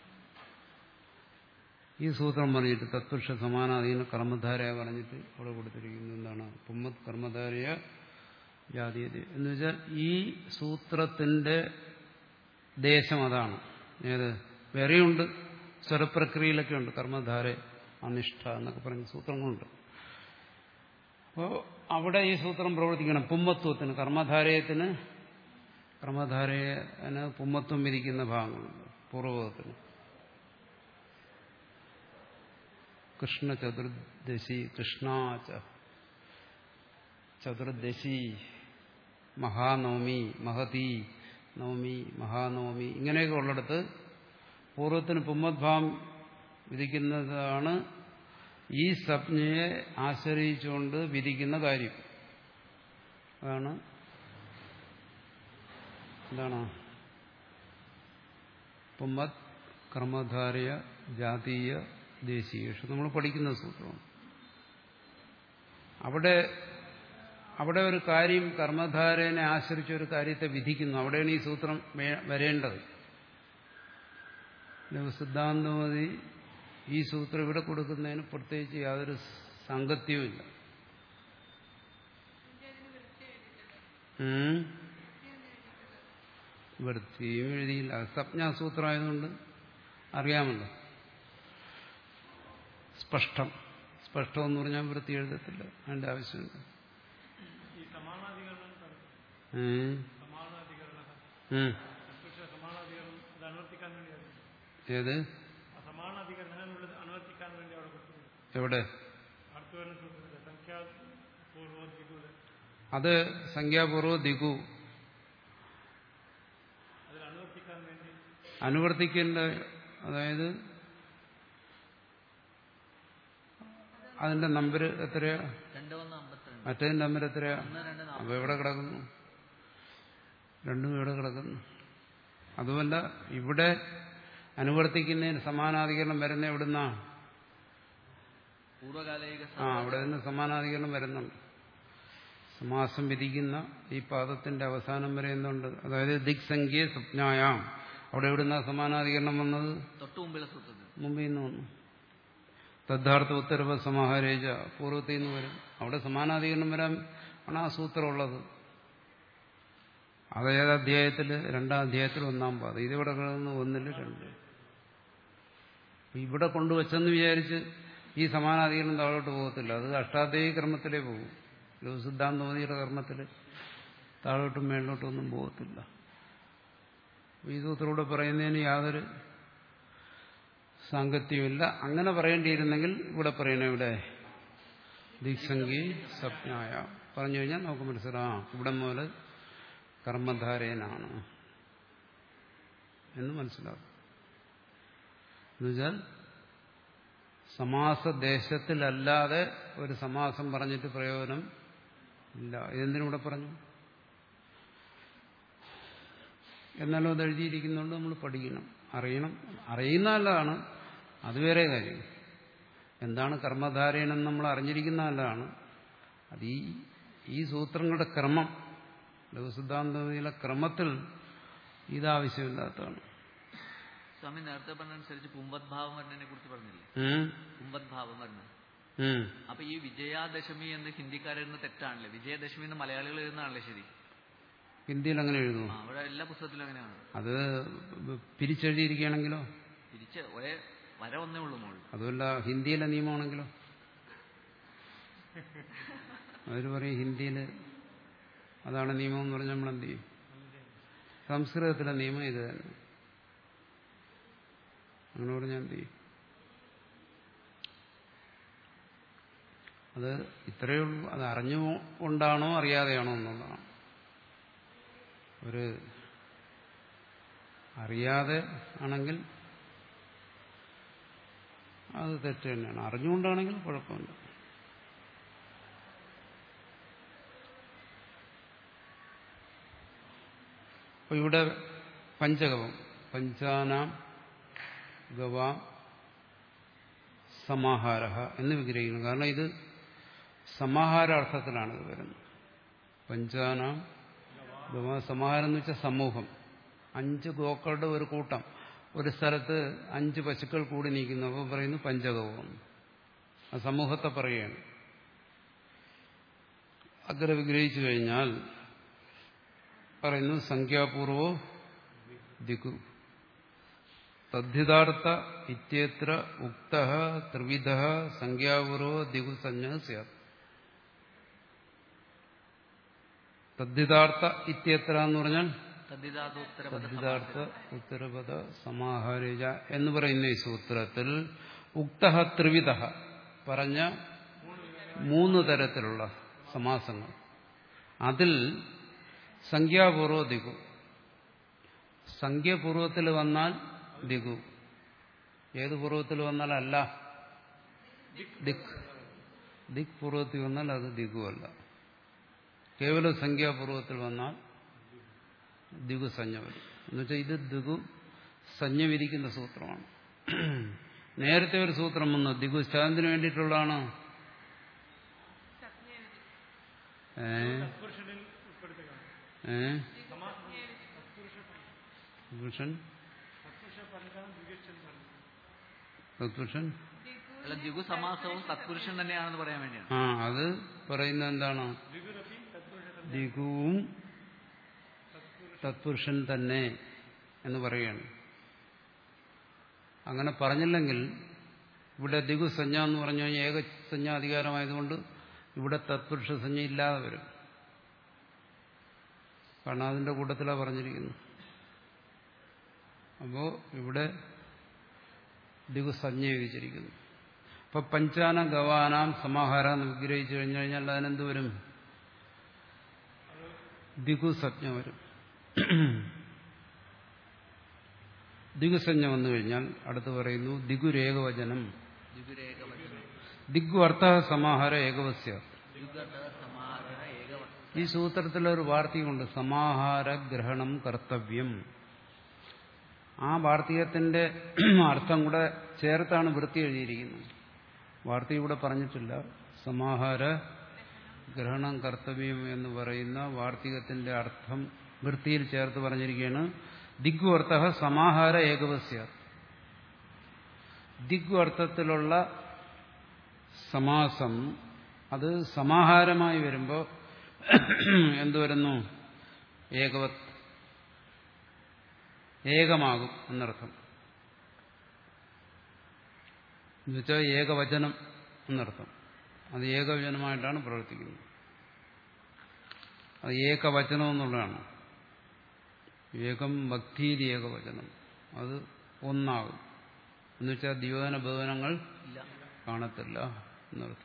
ഈ സൂത്രം പറഞ്ഞിട്ട് തത്പുരുഷ സമാനാധീന കർമ്മധാരയ പറഞ്ഞിട്ട് അവിടെ കൊടുത്തിരിക്കുന്നത് എന്താണ് പുമ്മത് കർമ്മധാരയ ജാതീയ ദേ- എന്ന് വെച്ചാൽ ഈ സൂത്രത്തിന്റെ ദേശം അതാണ് ഏത് വേറെയുണ്ട് സ്വരപ്രക്രിയയിലൊക്കെ ഉണ്ട് കർമ്മധാര അനിഷ്ഠ എന്നൊക്കെ പറഞ്ഞ സൂത്രങ്ങളുണ്ട് അപ്പോൾ അവിടെ ഈ സൂത്രം പ്രവർത്തിക്കണം പുമ്മത്വത്തിന് കർമ്മധാരയത്തിന് കർമ്മധാരയന് പുമ്മത്വം വിധിക്കുന്ന ഭാഗങ്ങളുണ്ട് പൂർവ്വപദത്തിന് കൃഷ്ണ ചതുർദശി കൃഷ്ണാച ചതുർദശി മഹാനവമി മഹതി നവമി മഹാനവമി ഇങ്ങനെയൊക്കെ ഉള്ളിടത്ത് പൂർവ്വത്തിന് പുമ്മദ്ഭാവം വിധിക്കുന്നതാണ് ഈ സംജ്ഞയെ ആശ്രയിച്ചുകൊണ്ട് വിധിക്കുന്ന കാര്യം അതാണ് എന്താണ് പുമ്മത് കർമ്മധാരയ ജാതീയ ദേശീയേഷു നമ്മൾ പഠിക്കുന്ന സൂത്രമാണ് അവിടെ അവിടെ ഒരു കാര്യം കർമ്മധാരനെ ആശ്രയിച്ച ഒരു കാര്യത്തെ വിധിക്കുന്നു അവിടെയാണ് ഈ സൂത്രം വേ- വരേണ്ടത് സിദ്ധാന്തമതി ഈ സൂത്രം ഇവിടെ കൊടുക്കുന്നതിന് പ്രത്യേകിച്ച് യാതൊരു സാങ്കത്യവുമില്ല ഉം. വൃത്തിയും എഴുതിയില്ല അത് സംജ്ഞാസൂത്രമായതുകൊണ്ട് അറിയാമല്ലോ സ്പഷ്ടം സ്പഷ്ടം എന്ന് പറഞ്ഞാൽ വൃത്തി എഴുതത്തില്ല അതിന്റെ ആവശ്യമില്ല ഈ സമാനാധികരണം ഏ? സമാനാധികരണം ഉം. തത്പുരുഷ സമാനാധികരണം അത് അനുവർത്തിക്കാൻ വേണ്ടിയാണ് ഏത് ആ സമാനാധികരണങ്ങളുള്ളത് അനുവർത്തിക്കാൻ വേണ്ടി അവിടെ കൊടുത്തിട്ടുണ്ട് എവിടെ അടുത്ത് വരുന്ന സൂത്രത്തിൽ സംഖ്യാപൂർവ്വ അത് സംഖ്യാപൂർവ്വ ദിഗു അതിൽ അനുവർത്തിക്കാൻ വേണ്ടി അനുവർത്തിക്കേണ്ട അതായത് അതിന്റെ നമ്പർ എത്രയാ രണ്ട് ഒന്ന് അമ്പത്തിരണ്ട് മറ്റേതിന്റെ നമ്പർ എത്രയാ ഒന്ന് രണ്ട് നാല് അപ്പൊ എവിടെ കിടക്കുന്നു രണ്ടും എവിടെ കിടക്കുന്നു അതുമല്ല ഇവിടെ അനുവർത്തിക്കുന്നതിന് സമാനാധികരണം വരുന്ന എവിടുന്നാ പൂർവ്വകാലിക ആ അവിടെ നിന്ന് സമാനാധികരണം വരുന്നുണ്ട് സമാസം വിധിക്കുന്ന ഈ പാദത്തിന്റെ അവസാനം വരെ എന്തുണ്ട് അതായത് ദിക്സംഖ്യ സ്വപ്നായാം അവിടെ എവിടുന്ന സമാനാധികരണം വന്നത് തൊട്ടു മുമ്പിലെ സൂത്രത്തിൽ മുമ്പിൽ നിന്ന് വന്നു തദ്ധാർത്ഥ ഉത്തരവ സമാഹാരേജ പൂർവ്വത്തിൽ നിന്ന് വരും അവിടെ സമാനാധികരണം വരാൻ ആണ് ആ സൂത്രം ഉള്ളത് അത് ഏത് അധ്യായത്തിൽ രണ്ടാം അധ്യായത്തിൽ ഒന്നാം പാദം ഇതിവിടെ കിടന്ന് ഒന്നിൽ രണ്ട് അപ്പൊ ഇവിടെ കൊണ്ടുവച്ചെന്ന് വിചാരിച്ച് ഈ സമാനാധികരണം താഴോട്ട് പോകത്തില്ല അത് അഷ്ടാധ്യായി ക്രമത്തിലേ പോകും സിദ്ധാന്തോതിയുടെ കർമ്മത്തിൽ താഴോട്ടും മേളിലോട്ടും ഒന്നും പോകത്തില്ല ഈ സൂത്രൂടെ പറയുന്നതിന് യാതൊരു സാങ്കത്യമില്ല അങ്ങനെ പറയേണ്ടിയിരുന്നെങ്കിൽ ഇവിടെ പറയണ ഇവിടെ ദീക്ഷങ്കി സ്വപ്നായ പറഞ്ഞു കഴിഞ്ഞാൽ നമുക്ക് മനസ്സിലാം ഇവിടെ മുതൽ കർമ്മധാരയനാണ് എന്ന് മനസ്സിലാകും എന്നുവെച്ചാൽ സമാസദേശത്തിലല്ലാതെ ഒരു സമാസം പറഞ്ഞിട്ട് പ്രയോജനം ഇല്ല ഇതെന്തിനൂടെ പറഞ്ഞു എന്നാലും അത് എഴുതിയിരിക്കുന്നതുകൊണ്ട് നമ്മൾ പഠിക്കണം അറിയണം അറിയുന്ന നല്ലതാണ് അത് വേറെ കാര്യം എന്താണ് കർമ്മധാരയനെന്ന് നമ്മൾ അറിഞ്ഞിരിക്കുന്ന നല്ലതാണ് അത് ഈ ഈ സൂത്രങ്ങളുടെ ക്രമം ലഘുസിദ്ധാന്തത്തിലെ ക്രമത്തിൽ ഇതാവശ്യമില്ലാത്തതാണ് സ്വാമി നേരത്തെ പറഞ്ഞനുസരിച്ച് പുമ്പദ്ഭാവം വരുന്നതിനെ കുറിച്ച് പറഞ്ഞില്ലേ ഉം. പുമ്പദ്ഭാവം വരുന്നത് ഉം. അപ്പൊ ഈ വിജയാദശമി എന്ന് ഹിന്ദിക്കാരെഴുതുന്ന തെറ്റാണല്ലേ വിജയദശമി എന്ന് മലയാളികൾ എഴുതുന്നതാണല്ലേ ശരി ഹിന്ദിയിൽ അങ്ങനെ എഴുതുന്നു ആ അവിടെ എല്ലാ പുസ്തകത്തിലും അങ്ങനെയാണ് അത് പിരിച്ചെഴുതിയിരിക്കുകയാണെങ്കിലോ തിരിച്ച് ഒരേ വര ഒന്നേ ഉള്ളൂ മുകളിൽ അതുമല്ല ഹിന്ദിയിലെ നിയമമാണെങ്കിലോ അവർ പറയും ഹിന്ദിയിൽ അതാണ് നിയമം എന്ന് പറഞ്ഞാൽ നമ്മൾ എന്ത് ചെയ്യും സംസ്കൃതത്തിലെ നിയമം ഇത് തന്നെ അങ്ങനെ പറഞ്ഞാൽ എന്ത് ചെയ്യും അത് ഇത്രയേ ഉള്ളൂ അത് അറിഞ്ഞുകൊണ്ടാണോ അറിയാതെയാണോ എന്നുള്ളതാണ് ഒരു അറിയാതെ ആണെങ്കിൽ അത് തെറ്റ് തന്നെയാണ് അറിഞ്ഞുകൊണ്ടാണെങ്കിൽ കുഴപ്പമില്ല അപ്പൊ ഇവിടെ പഞ്ചകവം പഞ്ചാനാം ഗവാം സമാഹാര എന്ന് വിഗ്രഹിക്കണം കാരണം ഇത് സമാഹാരാർത്ഥത്തിലാണ് ഇത് വരുന്നത് പഞ്ചാനാം ഗവാ സമാഹാരം എന്ന് വെച്ചാൽ സമൂഹം അഞ്ച് ഗോക്കളുടെ ഒരു കൂട്ടം ഒരു സ്ഥലത്ത് അഞ്ച് പശുക്കൾ കൂടി നീക്കുന്നു അപ്പോൾ പറയുന്നു പഞ്ചഗവം ആ സമൂഹത്തെ പറയുകയാണ് അഗ്ര വിഗ്രഹിച്ചു കഴിഞ്ഞാൽ പറയുന്നു സംഖ്യാപൂർവോ ദിഗു തദ്ധിതാർത്ഥ ഇത്യത്ര ഉക്ത ത്രിവിധ സംഖ്യാപൂർവോ ദിഗു സഞ്ജ സ്യാത് തദ്ധിതാർത്ഥ ഇത്യത്ര എന്ന് പറഞ്ഞാൽ തദ്ധിതാദോത്തരപദ തദ്ധിതാർത്ഥ ഉത്തരപദ സമാഹാരേജ എന്ന് പറയുന്ന ഈ സൂത്രത്തിൽ ഉക്ത ത്രിവിധ പറഞ്ഞ മൂന്ന് തരത്തിലുള്ള സമാസങ്ങൾ അതിൽ സംഖ്യാപൂർവ ദിഗു സംഖ്യപൂർവത്തിൽ വന്നാൽ ദിഗു ഏത് പൂർവത്തിൽ വന്നാൽ അല്ല ദിക് ദിക് പൂർവത്തിൽ വന്നാൽ അത് ദിഗു അല്ല കേവല സംഖ്യാപൂർവത്തിൽ വന്നാൽ ദിഗു സഞ്ജ വരും എന്നുവെച്ചാൽ ഇത് ദിഗു സഞ്ജ വിരിക്കുന്ന സൂത്രമാണ് നേരത്തെ ഒരു സൂത്രം വന്നു ദിഗു ശാന്തിന് വേണ്ടിയിട്ടുള്ളതാണ് ഏ പുരുഷനിൽ ഉൾപ്പെടുത്തുകയാണ് ഏ പുരുഷൻ സത്പുരുഷ പറഞ്ഞാണ് ദ്വിഗച്ഛൻ പറഞ്ഞത് തത്പുരുഷൻ അല്ല ദ്വിഗു സമാസവും തത്പുരുഷൻ തന്നെയാണെന്ന് പറയാൻ വേണ്ടിയാണ് ആ അത് പറയുന്നത് എന്താണ് ദ്വിഗുരപി തത്പുരുഷ ദിഗുവും തത്പുരുഷൻ തന്നെ എന്ന് പറയുകയാണ് അങ്ങനെ പറഞ്ഞില്ലെങ്കിൽ ഇവിടെ ദിഗു സഞ്ജ എന്ന് പറഞ്ഞു കഴിഞ്ഞാൽ ഏകസഞ്ജ അധികാരമായതുകൊണ്ട് ഇവിടെ തത്പുരുഷ സഞ്ജ ഇല്ലാതെ വരും കാരണം അതിന്റെ കൂട്ടത്തിലാണ് പറഞ്ഞിരിക്കുന്നു അപ്പോ ഇവിടെ ദിഗു സഞ്ജ വിധിച്ചിരിക്കുന്നു അപ്പൊ പഞ്ചാന ഗവാനാം സമാഹാര എന്ന് വിഗ്രഹിച്ചു കഴിഞ്ഞു കഴിഞ്ഞാൽ അതിനെന്ത് വരും ദിഗുസജ്ഞ വരും ദിഗുസഞ്ജ വന്നു കഴിഞ്ഞാൽ അടുത്ത് പറയുന്നു ദിഗുരേകവചനം ദ്വിഗുരേകവചനം ദിഗു അർത്ഥ സമാഹാര ഏകവസ്യ ദ്വിഗത സമാഹാര ഏകവചനം ഈ സൂത്രത്തിലൊരു വാർത്തകമുണ്ട് സമാഹാര ഗ്രഹണം കർത്തവ്യം ആ വാർത്തകത്തിന്റെ അർത്ഥം കൂടെ ചേർത്താണ് വൃത്തി എഴുതിയിരിക്കുന്നത് വാർത്ത ഇവിടെ പറഞ്ഞിട്ടില്ല സമാഹാര ഗ്രഹണം കർത്തവ്യം എന്ന് പറയുന്ന വാർത്തികത്തിന്റെ അർത്ഥം വൃത്തിയിൽ ചേർത്ത് പറഞ്ഞിരിക്കുകയാണ് ദിഗ്ഗു അർത്ഥ സമാഹാര ഏകവസ്യ ദിഗ്ഗു അർത്ഥത്തിലുള്ള സമാസം അത് സമാഹാരമായി വരുമ്പോൾ എന്തു വരുന്നു ഏകവത് ഏകമാകും എന്നർത്ഥം എന്നുവെച്ചാൽ ഏകവചനം എന്നർത്ഥം അത് ഏകവചനമായിട്ടാണ് പ്രവർത്തിക്കുന്നത് അത് ഏകവചനം എന്നുള്ളതാണ് ഏകം ഭക്തിയിൽ ഏകവചനം അത് ഒന്നാകും എന്നുവെച്ചാൽ ദ്യോതന ബോധനങ്ങൾ ഇല്ല കാണത്തില്ല എന്നർത്ഥം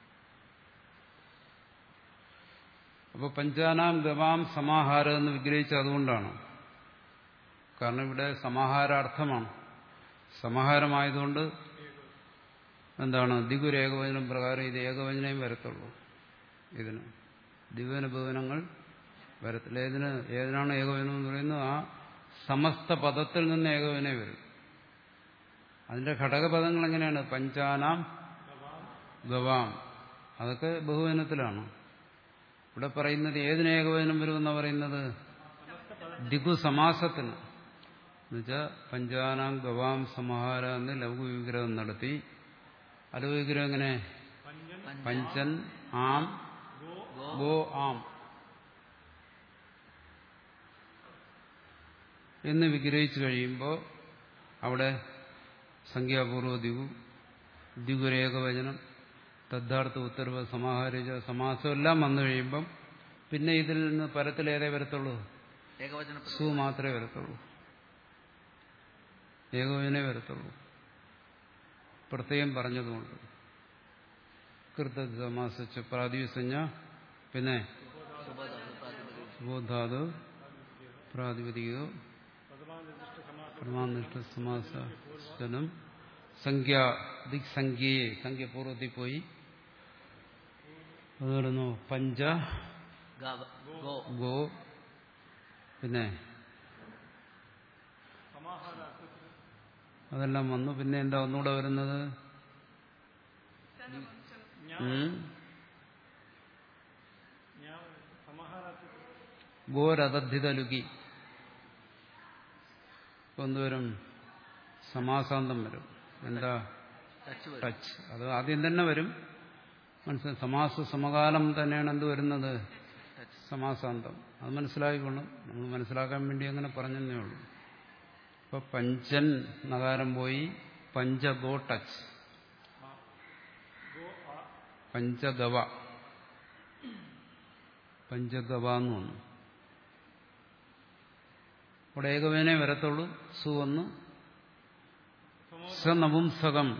അപ്പോൾ പഞ്ചാനാം ഗവാം സമാഹാരം എന്ന് വിഗ്രഹിച്ചത് അതുകൊണ്ടാണ് കാരണം ഇവിടെ സമാഹാരാർത്ഥമാണ് സമാഹാരമായതുകൊണ്ട് എന്താണ് ദിഗുര ഏകവചനം പ്രകാരം ഇത് ഏകവചനേ വരത്തുള്ളൂ ഇതിന് ദിവന ഭവനങ്ങൾ വരത്തില്ല ഏതിന് ഏതിനാണ് ഏകവചനം എന്ന് പറയുന്നത് ആ സമസ്ത പദത്തിൽ നിന്ന് ഏകവചനേ വരും അതിന്റെ ഘടകപദങ്ങൾ എങ്ങനെയാണ് പഞ്ചാനാം ഗവാം അതൊക്കെ ബഹുവചനത്തിലാണ് ഇവിടെ പറയുന്നത് ഏതിന് ഏകവചനം വരുമെന്നാണ് പറയുന്നത് ദിഗു സമാസത്തിന് എന്നുവെച്ചാൽ പഞ്ചാനാം ഗവാം സമാഹാര എന്ന് ലഘു വിഗ്രഹം നടത്തി അലവ് വിഗ്രഹം എങ്ങനെ പഞ്ചൻ ആം ഗോ ആം എന്ന് വിഗ്രഹിച്ചു കഴിയുമ്പോൾ അവിടെ സംഖ്യാപൂർവ ദിഗു ദിഗുരേകവചനം തദ്ധാർത്ഥ ഉത്തരവ് സമാഹാരിച്ച സമാസം എല്ലാം വന്നു കഴിയുമ്പം പിന്നെ ഇതിൽ നിന്ന് പരത്തിലേതേ വരത്തുള്ളൂ ഏകവചന സു മാത്രമേ വരത്തുള്ളൂ ഏകവചനേ വരത്തുള്ളൂ പ്രത്യേകം പറഞ്ഞതുകൊണ്ട് കൃത സമാസിച്ച പ്രാതിസഞ്ജ പിന്നെ സുബോധാതു പ്രാതിപതികോ പ്രമാനിഷ്ഠ സമാസം സംഖ്യ ദിക് സംഖ്യയെ സംഖ്യ പൂർവ്വത്തിൽ പോയി അത് വരുന്നു പഞ്ച ഗവ- ഗോ ഗോ പിന്നെ അതെല്ലാം വന്നു പിന്നെ എന്താ ഒന്നുകൂടെ വരുന്നത് ഉം? ഗോരഥിതലുകി ഇപ്പൊ എന്തുവരും സമാസാന്തം വരും എന്താ ടച്ച് വരും ടച്ച് അത് ആദ്യം തന്നെ വരും മനസ്സിലായി സമാസ സമകാലം തന്നെയാണ് എന്ത് വരുന്നത് സമാസാന്തം അത് മനസ്സിലാക്കിക്കൊള്ളും നമ്മൾ മനസ്സിലാക്കാൻ വേണ്ടി അങ്ങനെ പറഞ്ഞതേ ഉള്ളൂ ഇപ്പൊ പഞ്ചൻ നഗാരം പോയി പഞ്ചഗോ ടച്ച് പഞ്ചഗവ പഞ്ചഗവ എന്ന് വന്നു അവിടെ ഏകവേനെ വരത്തുള്ളൂ സു വന്നു സനപുംസകം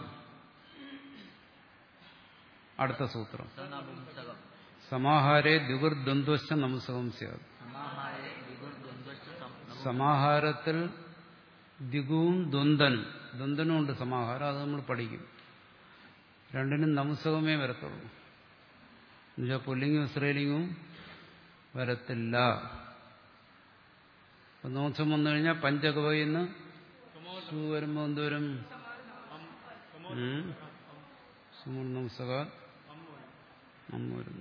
അടുത്ത സൂത്രം സനപുംസകം സമാഹാരേ ദ്വിഗുർദ്വന്ദ്വശ്ച നപുംസകം സ്യാത് സമാഹാരേ വിഗുർദ്വന്ദ്വശ്ച സം- നപുംസകം. സമാഹാരത്തിൽ ദ്വിഗുവും ദ്വന്ദ്വനും ദ്വന്ദ്വനും ഉണ്ട് സമാഹാരം അത് നമ്മൾ പഠിക്കും രണ്ടിനും നപുംസകമേ വരത്തുള്ളൂ എന്നുവെച്ചാൽ പുല്ലിംഗും സ്ത്രീലിംഗവും വരത്തില്ല അപ്പൊ നോക്സം വന്നു കഴിഞ്ഞാൽ പഞ്ചകവയിന്ന് സു വരുമ്പോൾ എന്തോരും സുമൂർ നംസക അമ്മ വരുന്നു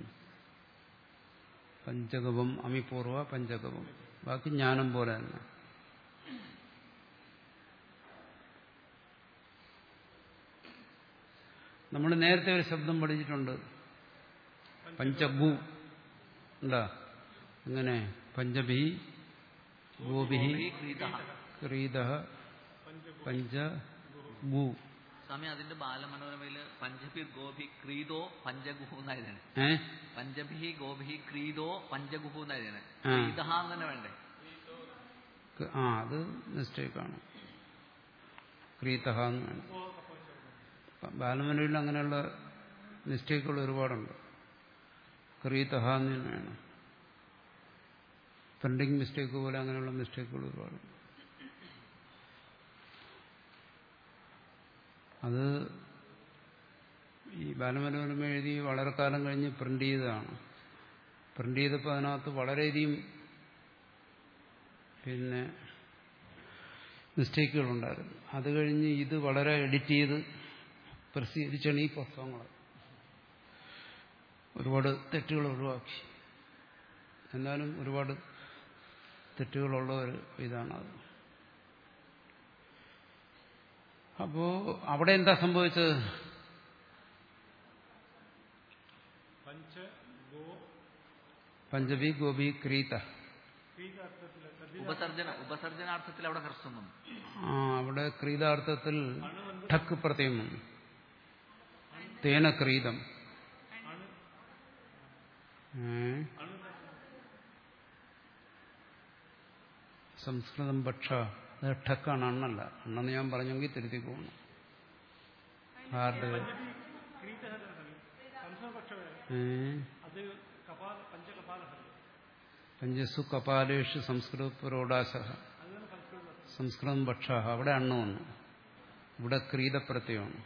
പഞ്ചകവം അമിപൂർവ പഞ്ചകവം ബാക്കി ജ്ഞാനം പോലെ തന്നെ നമ്മൾ നേരത്തെ ഒരു ശബ്ദം പഠിച്ചിട്ടുണ്ട് പഞ്ചഗു ഉണ്ടാ അങ്ങനെ പഞ്ചഭി ഗോഭി ഗോപി ക്രീതഃ. ക്രീത പഞ്ച ഗു സ്വാമി അതിന്റെ ബാലമനോരമയില് പഞ്ചഭി ഗോഭി ക്രീതോ പഞ്ചഗുഹു എന്നായതാണ് ഏ പഞ്ചഭി ഗോഭി ക്രീതോ പഞ്ചഗുഹു എന്നായതാണ് ആ. ക്രീതഹ എന്ന് തന്നെ വേണ്ടേ ആ അത് മിസ്റ്റേക്കാണ് ക്രീതഹ എന്ന് വേണം ബാലമനയിൽ അങ്ങനെയുള്ള മിസ്റ്റേക്കുകൾ ഒരുപാടുണ്ട് ക്രീതഹ എന്ന് തന്നെ വേണം പ്രിന്റിംഗ് മിസ്റ്റേക്ക് പോലെ അങ്ങനെയുള്ള മിസ്റ്റേക്കുകൾ ഒരുപാടുണ്ട് അത് ഈ ബാലമനോരമ എഴുതി വളരെ കാലം കഴിഞ്ഞ് പ്രിന്റ് ചെയ്തതാണ് പ്രിന്റ് ചെയ്തപ്പോൾ അതിനകത്ത് വളരെയധികം പിന്നെ മിസ്റ്റേക്കുകളുണ്ടായിരുന്നു അത് കഴിഞ്ഞ് ഇത് വളരെ എഡിറ്റ് ചെയ്ത് പ്രസിദ്ധീകരിച്ചാണ് ഈ പുസ്തകങ്ങൾ ഒരുപാട് തെറ്റുകൾ ഒഴിവാക്കി എന്നാലും ഒരുപാട് തെറ്റുകളുള്ള ഒരു ഇതാണത് അപ്പോ അവിടെ എന്താ സംഭവിച്ചത് പഞ്ച ഗോ പഞ്ചബി ഗോപി ക്രീത ക്രീത അർത്ഥത്തില് തദ്ധിത ഉപസർജന ഉപസർജനാർത്ഥത്തിൽ അവിടെ ഹ്രസ്വം വന്നു ആ അവിടെ ക്രീതാർത്ഥത്തിൽ ഠക്ക് പ്രത്യം വന്നു തേന ക്രീതം ഏ? സംസ്കൃതം പക്ഷ അത് ഠക്കാണ് അണ്ണല്ല അണ്ണെന്ന് ഞാൻ പറഞ്ഞെങ്കിൽ തിരുത്തി പോകണം ഹാർഡ് ക്രീത സംസപക്ഷ ഏ? അത് കപാല പഞ്ചകപാല പഞ്ചസു കപാലേഷു സംസ്കൃത പുരോടാശ സംസ്കൃതം പക്ഷ അവിടെ അണ്ണ വന്നു ഇവിടെ ക്രീതപ്രത്യമാണ്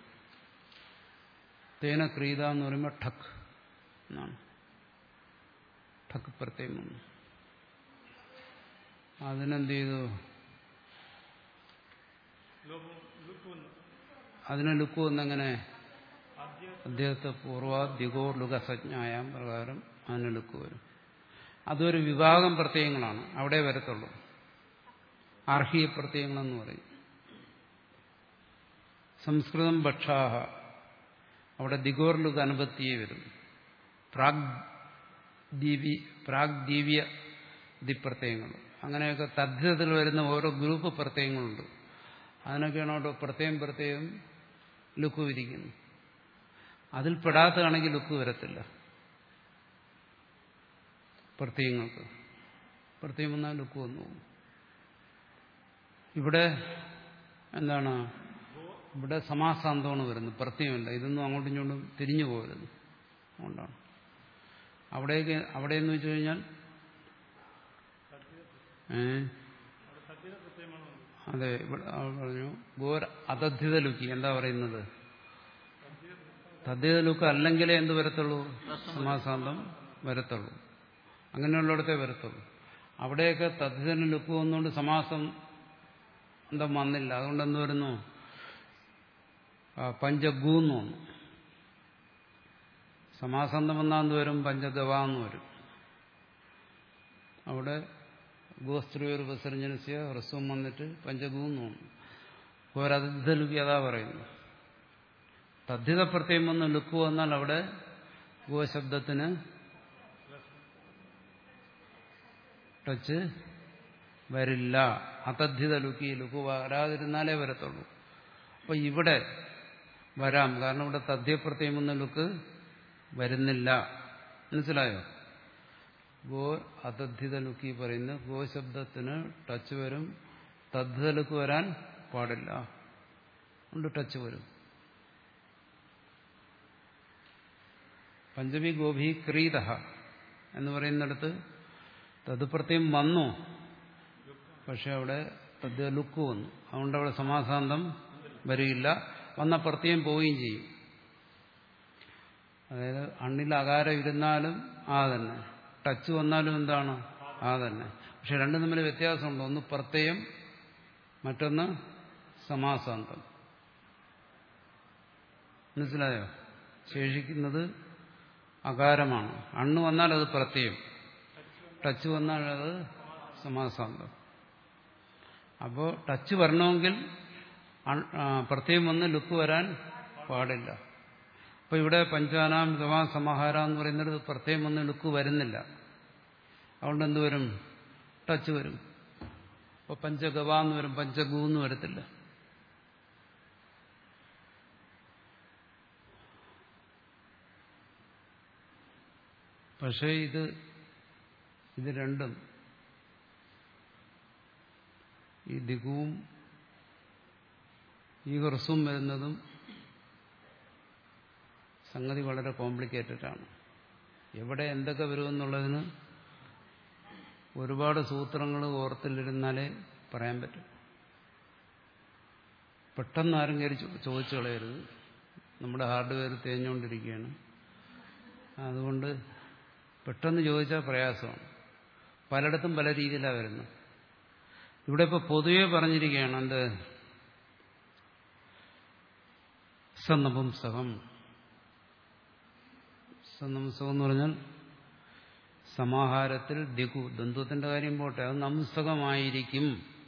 തേന ക്രീത എന്ന് പറയുമ്പോൾ ഠക്ക് എന്നാണ് ഠക്ക് പ്രത്യം വന്നു അതിനെന്ത് ചെയ്തു ലോകം ലുക്ക് വന്നു അതിനെ ലുക്ക് വന്നെങ്ങനെ അദ്ദേഹത്തെ പൂർവ ദിഗോ ലുകസജ്ഞായാം പ്രകാരം അതിന് ലുക്ക് വരും അതൊരു വിഭാഗം പ്രത്യയങ്ങളാണ് അവിടെ വരത്തുള്ളൂ ആർഹീയ പ്രത്യയങ്ങളെന്ന് പറയും സംസ്കൃതം ഭക്ഷാഹ അവിടെ ദിഗോർലുക അനുപത്തിയെ വരും പ്രാഗ് ദീവി പ്രാഗ് ദീവ്യ ദിപ്രത്യയങ്ങൾ അങ്ങനെയൊക്കെ തദ്ധിതത്തിൽ വരുന്ന ഓരോ ഗ്രൂപ്പ് പ്രത്യയങ്ങളുണ്ട് അതിനൊക്കെയാണ് അവിടെ പ്രത്യേകം പ്രത്യേകം ലുക്ക് വിരിക്കുന്നു അതിൽ പെടാത്തതാണെങ്കിൽ ലുക്ക് വരത്തില്ല പ്രത്യയങ്ങൾക്ക് പ്രത്യേകം വന്നാൽ ലുക്ക് വന്നു പോകും ഇവിടെ എന്താണ് ഇവിടെ സമാസാന്തമാണ് വരുന്നത് പ്രത്യയമല്ല ഇതൊന്നും അങ്ങോട്ടും ഇങ്ങോട്ടും തിരിഞ്ഞു പോകരുത് അതുകൊണ്ടാണ് അവിടേക്ക് അവിടെ എന്ന് വെച്ച് കഴിഞ്ഞാൽ ഏ അതെ ഇവിടെ ആ പറഞ്ഞു ഗോർ അതദ്ധിത ലുക്കി എന്താ പറയുന്നത് തദ്ധിത ലുക്ക് അല്ലെങ്കിലേ എന്ത് വരത്തുള്ളൂ സമാസാന്തം വരത്തുള്ളൂ അങ്ങനെയുള്ളിടത്തേ വരത്തുള്ളൂ അവിടെയൊക്കെ തദ്ധിതന് ലുക്ക് വന്നുകൊണ്ട് സമാസം അന്തം വന്നില്ല അതുകൊണ്ട് എന്ത് വരുന്നു ആ, പഞ്ചഗൂന്ന് വന്നു സമാസന്തം വന്നാൽ എന്ത് വരും പഞ്ചഗവ എന്ന് വരും അവിടെ ഗോസ്ത്രീയൊരു ഉപസർജനസ്യ ഹ്രസ്വം വന്നിട്ട് പഞ്ചഗൂന്ന് വന്നു ഒരതിഥലുക്കി അതാ പറയുന്നു തദ്ധിത പ്രത്യം വന്ന് ലുക്ക് വന്നാൽ അവിടെ ഗോശബ്ദത്തിന് ടച്ച് വരില്ല അതദ്ധിത ലുക്കി ലുക്ക് വരാതിരുന്നാലേ വരത്തുള്ളൂ അപ്പൊ ഇവിടെ വരാം കാരണം ഇവിടെ തദ്ധ്യപ്രത്യം വന്ന ലുക്ക് വരുന്നില്ല മനസ്സിലായോ ഗോ അതദ്ധിത ലുക്കി പറയുന്ന ഗോ ശബ്ദത്തിന് ടച്ച് വരും തദ്ധിത ലുക്ക് വരാൻ പാടില്ല ഉണ്ട് ടച്ച് വരും പഞ്ചമി ഗോഭി ക്രീത എന്ന് പറയുന്നിടത്ത് തത് പ്രത്യം വന്നു പക്ഷെ അവിടെ തദ്യ ലുക്ക് വന്നു അതുകൊണ്ട് അവിടെ സമാസാന്തം വരികയില്ല വന്ന പ്രത്യം പോവുകയും ചെയ്യും അതായത് അണ്ണിൽ അകാരം ഇരുന്നാലും ആ തന്നെ ടച്ച് വന്നാലും എന്താണ് ആ തന്നെ പക്ഷെ രണ്ടും തമ്മിൽ വ്യത്യാസമുണ്ട് ഒന്ന് പ്രത്യയം മറ്റൊന്ന് സമാസാന്തം മനസ്സിലായോ ശേഷിക്കുന്നത് അകാരമാണ് അണ്ണ് വന്നാൽ അത് പ്രത്യയം ടച്ച് വന്നാൽ അത് സമാസാന്തം അപ്പോൾ ടച്ച് വരണമെങ്കിൽ അൺ- ആ, പ്രത്യയം വന്ന് ലുക്ക് വരാൻ പാടില്ല അപ്പോൾ ഇവിടെ പഞ്ചാനാം ഗവാ സമാഹാര എന്ന് പറയുന്നത് പ്രത്യയം വന്ന് ലുക്ക് വരുന്നില്ല അതുകൊണ്ട് എന്ത് വരും ടച്ച് വരും അപ്പോൾ പഞ്ചഗവ എന്ന് വരും പഞ്ചഗു എന്ന് വരത്തില്ല പക്ഷേ ഇത് ഇത് രണ്ടും ഈ ദിഗുവും ഈ ഹ്രസ്വം വരുന്നതും സംഗതി വളരെ കോംപ്ലിക്കേറ്റഡ് ആണ് എവിടെ എന്തൊക്കെ വരുമെന്നുള്ളതിന് ഒരുപാട് സൂത്രങ്ങൾ ഓർത്തിലിരുന്നാലേ പറയാൻ പറ്റും പെട്ടെന്ന് ആരും കയറി ചോ- ചോദിച്ചു കളയരുത് നമ്മുടെ ഹാർഡ്വെയർ തേഞ്ഞുകൊണ്ടിരിക്കുകയാണ് അതുകൊണ്ട് പെട്ടെന്ന് ചോദിച്ചാൽ പ്രയാസമാണ് പലയിടത്തും പല രീതിയിലാണ് വരുന്നത് ഇവിടെ ഇപ്പോൾ പൊതുവെ പറഞ്ഞിരിക്കുകയാണ് എന്ത് സന്നപുംസകം സന്നപുംസകം എന്ന് പറഞ്ഞാൽ സമാഹാരത്തിൽ ദിഗു ദ്വന്ദ്വത്തിന്റെ കാര്യം പോട്ടെ അത് നംസകമായിരിക്കും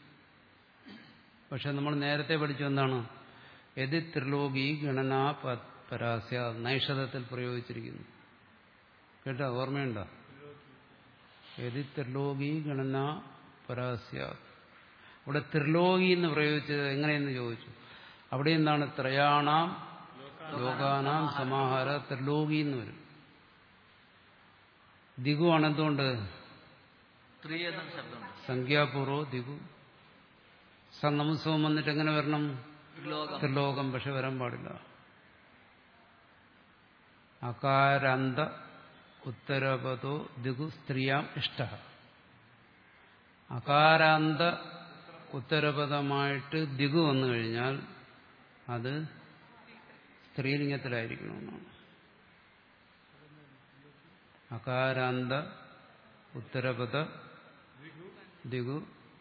പക്ഷെ നമ്മൾ നേരത്തെ പഠിച്ചു എന്താണ് യതി ത്രിലോകി ഗണനാ പ- പരാസ്യ നൈഷധത്തിൽ പ്രയോഗിച്ചിരിക്കുന്നു കേട്ടോ ഓർമ്മയുണ്ടോ യതി ത്രിലോകി ഗണന പരാസ്യ ഇവിടെ ത്രിലോകി എന്ന് പ്രയോഗിച്ചത് എങ്ങനെയെന്ന് ചോദിച്ചു അവിടെ എന്താണ് ത്രയാണാം ലോകാനാം സമാഹാര ത്രിലോകി എന്ന് വരും ദിഗുവാണ് എന്തുകൊണ്ട് സ്ത്രീ എന്ന ശബ്ദമുണ്ട് സംഖ്യാപൂർവ്വ ദിഗു സന്നംസവം വന്നിട്ട് എങ്ങനെ വരണം ലോകം ത്രിലോകം പക്ഷെ വരാൻ പാടില്ല അകാരാന്ത ഉത്തരപദോ ദിഗു സ്ത്രീയാം ഇഷ്ട അകാരാന്ത ഉത്തരപദമായിട്ട് ദിഗു വന്നു കഴിഞ്ഞാൽ അത് സ്ത്രീലിംഗത്തിലായിരിക്കണമെന്നാണ് അകാരാന്ത ഉത്തരപദ ദിഗു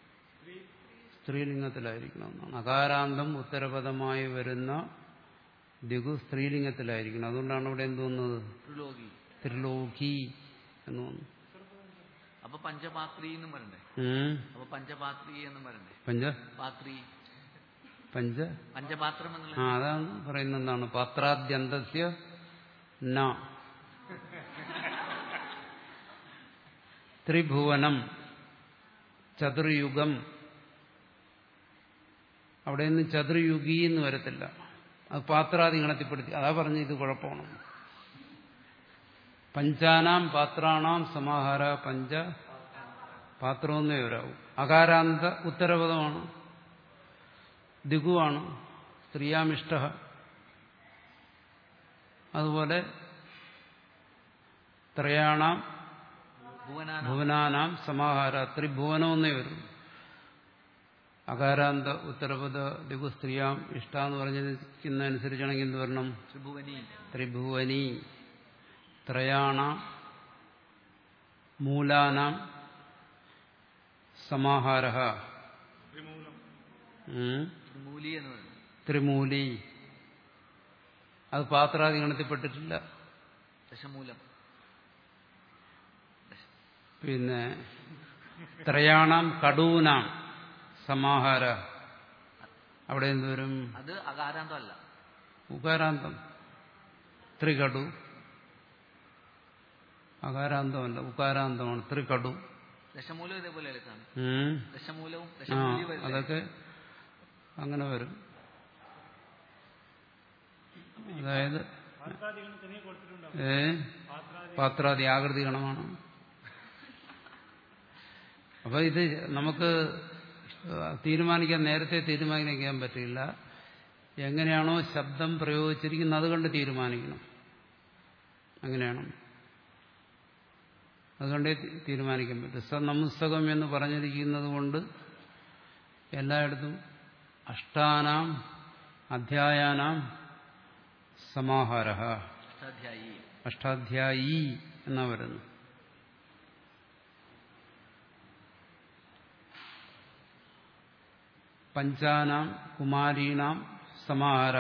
സ്ത്രീലിംഗത്തിലായിരിക്കണമെന്നാണ് അകാരാന്തം ഉത്തരപദമായി വരുന്ന ദിഗു സ്ത്രീലിംഗത്തിലായിരിക്കണം അതുകൊണ്ടാണ് ഇവിടെ എന്ത് വന്നത് ത്രിലോകി ത്രിലോകി എന്ന് വന്നു അപ്പൊ പഞ്ചപാത്രി എന്നും പറയണ്ടേ ഉം. അപ്പൊ പഞ്ചപാത്രി എന്നും പറയണ്ടേ പഞ്ച പാത്രി പഞ്ച പഞ്ചപാത്രം എന്നുള്ള ആ അതാണ് പറയുന്നത് എന്താണ് പാത്രാദ്യന്തസ്യ ന ത്രിഭുവനം ചതുർയുഗം അവിടെ നിന്ന് ചതുർയുഗി എന്ന് വരത്തില്ല അത് പാത്രാദി ഗണത്തിൽപ്പെടുത്തി അതാ പറഞ്ഞ് ഇത് കുഴപ്പമാണ് പഞ്ചാനാം പാത്രാണാം സമാഹാര പഞ്ച പാത്രമെന്നേ വരാവൂ അകാരാന്ത ഉത്തരപദമാണ് ദിഗുവാണ് സ്ത്രീയാമിഷ്ട അതുപോലെ ത്രയാണാം ഭുവനാന ഭുവനാനാം സമാഹാര ത്രിഭുവനമെന്നേ വരും അകാരാന്ത ഉത്തരപദ ദിഗു സ്ത്രീയാം ഇഷ്ട എന്ന് പറഞ്ഞിരിക്കുന്നതനുസരിച്ചാണെങ്കിൽ എന്ത് വരണം ത്രിഭുവനി ത്രിഭുവനി ത്രയാണാം മൂലാനാം സമാഹാര ഉം. മൂലി എന്ന് പറയുന്നത് ത്രിമൂലി അത് പാത്രാദി ഗണത്തിൽപ്പെട്ടിട്ടില്ല ദശമൂലം പിന്നെ ത്രയാണം കടൂനാം സമാഹാര അവിടെ എന്തുവരും അത് അകാരാന്തം അല്ല ഉകാരാന്തം ത്രികടു അകാരാന്തമല്ല ഉകാരാന്തമാണ് ത്രികടു ദശമൂലം ഇതേപോലെ അല്ലേ സ്വാമി ഉം. ദശമൂലവും ആ ദശമൂലി വരില്ലേ അതൊക്കെ അങ്ങനെ വരും അതായത് പാത്രാദികളും തനിയെ കൊടുത്തിട്ടുണ്ടാവും ഏ പാത്രാദി പാത്രാദി ആകൃതി ഗണമാണ് അപ്പൊ ഇത് നമുക്ക് തീരുമാനിക്കാൻ നേരത്തെ തീരുമാനിക്കാൻ പറ്റില്ല എങ്ങനെയാണോ ശബ്ദം പ്രയോഗിച്ചിരിക്കുന്നത് അത് കണ്ട് തീരുമാനിക്കണം അങ്ങനെയാണ് അതുകൊണ്ടേ തീ- തീരുമാനിക്കാൻ പറ്റും സനമുസ്തകം എന്ന് പറഞ്ഞിരിക്കുന്നത് കൊണ്ട് എല്ലായിടത്തും അഷ്ടാനാം അധ്യായാനാം സമാഹാര അഷ്ടാധ്യായി അഷ്ടാധ്യായി എന്നാ വരുന്നു പഞ്ചാനാം കുമാരീണാം സമാഹാര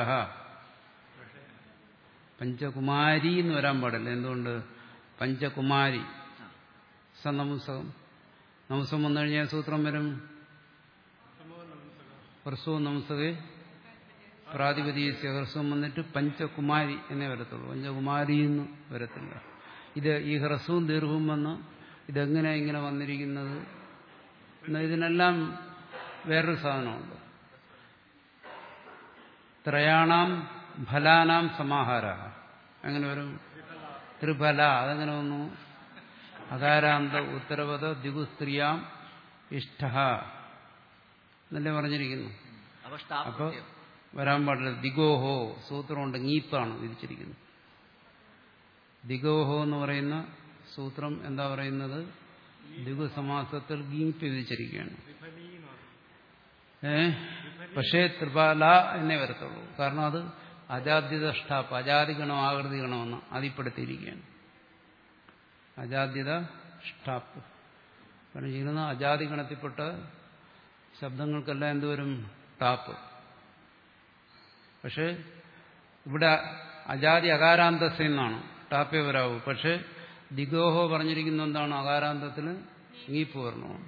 പഞ്ചകുമാരി എന്ന് വരാൻ പാടില്ല എന്തുകൊണ്ട് പഞ്ചകുമാരി ആ. സനമുസകം നമുസം വന്നു കഴിഞ്ഞാൽ സൂത്രം വരും സമൂഹം നമസ്കാരം ഹ്രസ്വവും നമുസകെ പ്രാതിപതിക ഹ്രസ്വം വന്നിട്ട് പഞ്ചകുമാരി എന്നേ വരത്തുള്ളൂ പഞ്ചകുമാരി എന്ന് വരത്തില്ല ഇത് ഈ ഹ്രസ്വവും ദീർഘവും വന്ന് ഇതെങ്ങനെ ഇങ്ങനെ വന്നിരിക്കുന്നത് എന്ന് ഇതിനെല്ലാം വേറൊരു സാധനമുണ്ട് ത്രയാണാം ഫലാനാം സമാഹാര അങ്ങനെ വരും ത്രിഫല അതെങ്ങനെ വന്നു അകാരാന്ത ഉത്തരവത ദിഗുസ്ത്രീയാം ഇഷ്ട എന്നല്ലേ പറഞ്ഞിരിക്കുന്നു അപ്പൊ ഷ്ടാപ്പ് അപ്പൊ പ്രത്യയം. വരാൻ പാടില്ല ദിഗോഹോ സൂത്രമുണ്ട് ngീപ്പാണ് വിധിച്ചിരിക്കുന്നത് ദിഗോഹോ എന്ന് പറയുന്ന സൂത്രം എന്താ പറയുന്നത് ദിഗു സമാസത്തിൽ ഗീപ്പ് വിധിച്ചിരിക്കുകയാണ് വിഫലീ എന്ന് പറയും ഏ പക്ഷേ ത്രിപാല എന്നേ വരത്തുള്ളൂ കാരണം അത് അജാദ്യത ഷ്ടാപ്പ് അജാതി ഗണം ആകൃതി ഗണമെന്ന് അതിപ്പെടുത്തിയിരിക്കുകയാണ് അജാദ്യത ഷ്ടാപ്പ് കാരണം ചെയ്യുന്ന അജാതി ഗണത്തിൽപ്പെട്ട ശബ്ദങ്ങൾക്കെല്ലാം എന്തുവരും ടാപ്പ് പക്ഷെ ഇവിടെ അജാതി അകാരാന്തസ് എന്നാണ് ടാപ്പേ വരാവൂ പക്ഷെ ദിഗോഹോ പറഞ്ഞിരിക്കുന്ന എന്താണ് അകാരാന്തത്തിന് ഈപ്പ് വരണമാണ്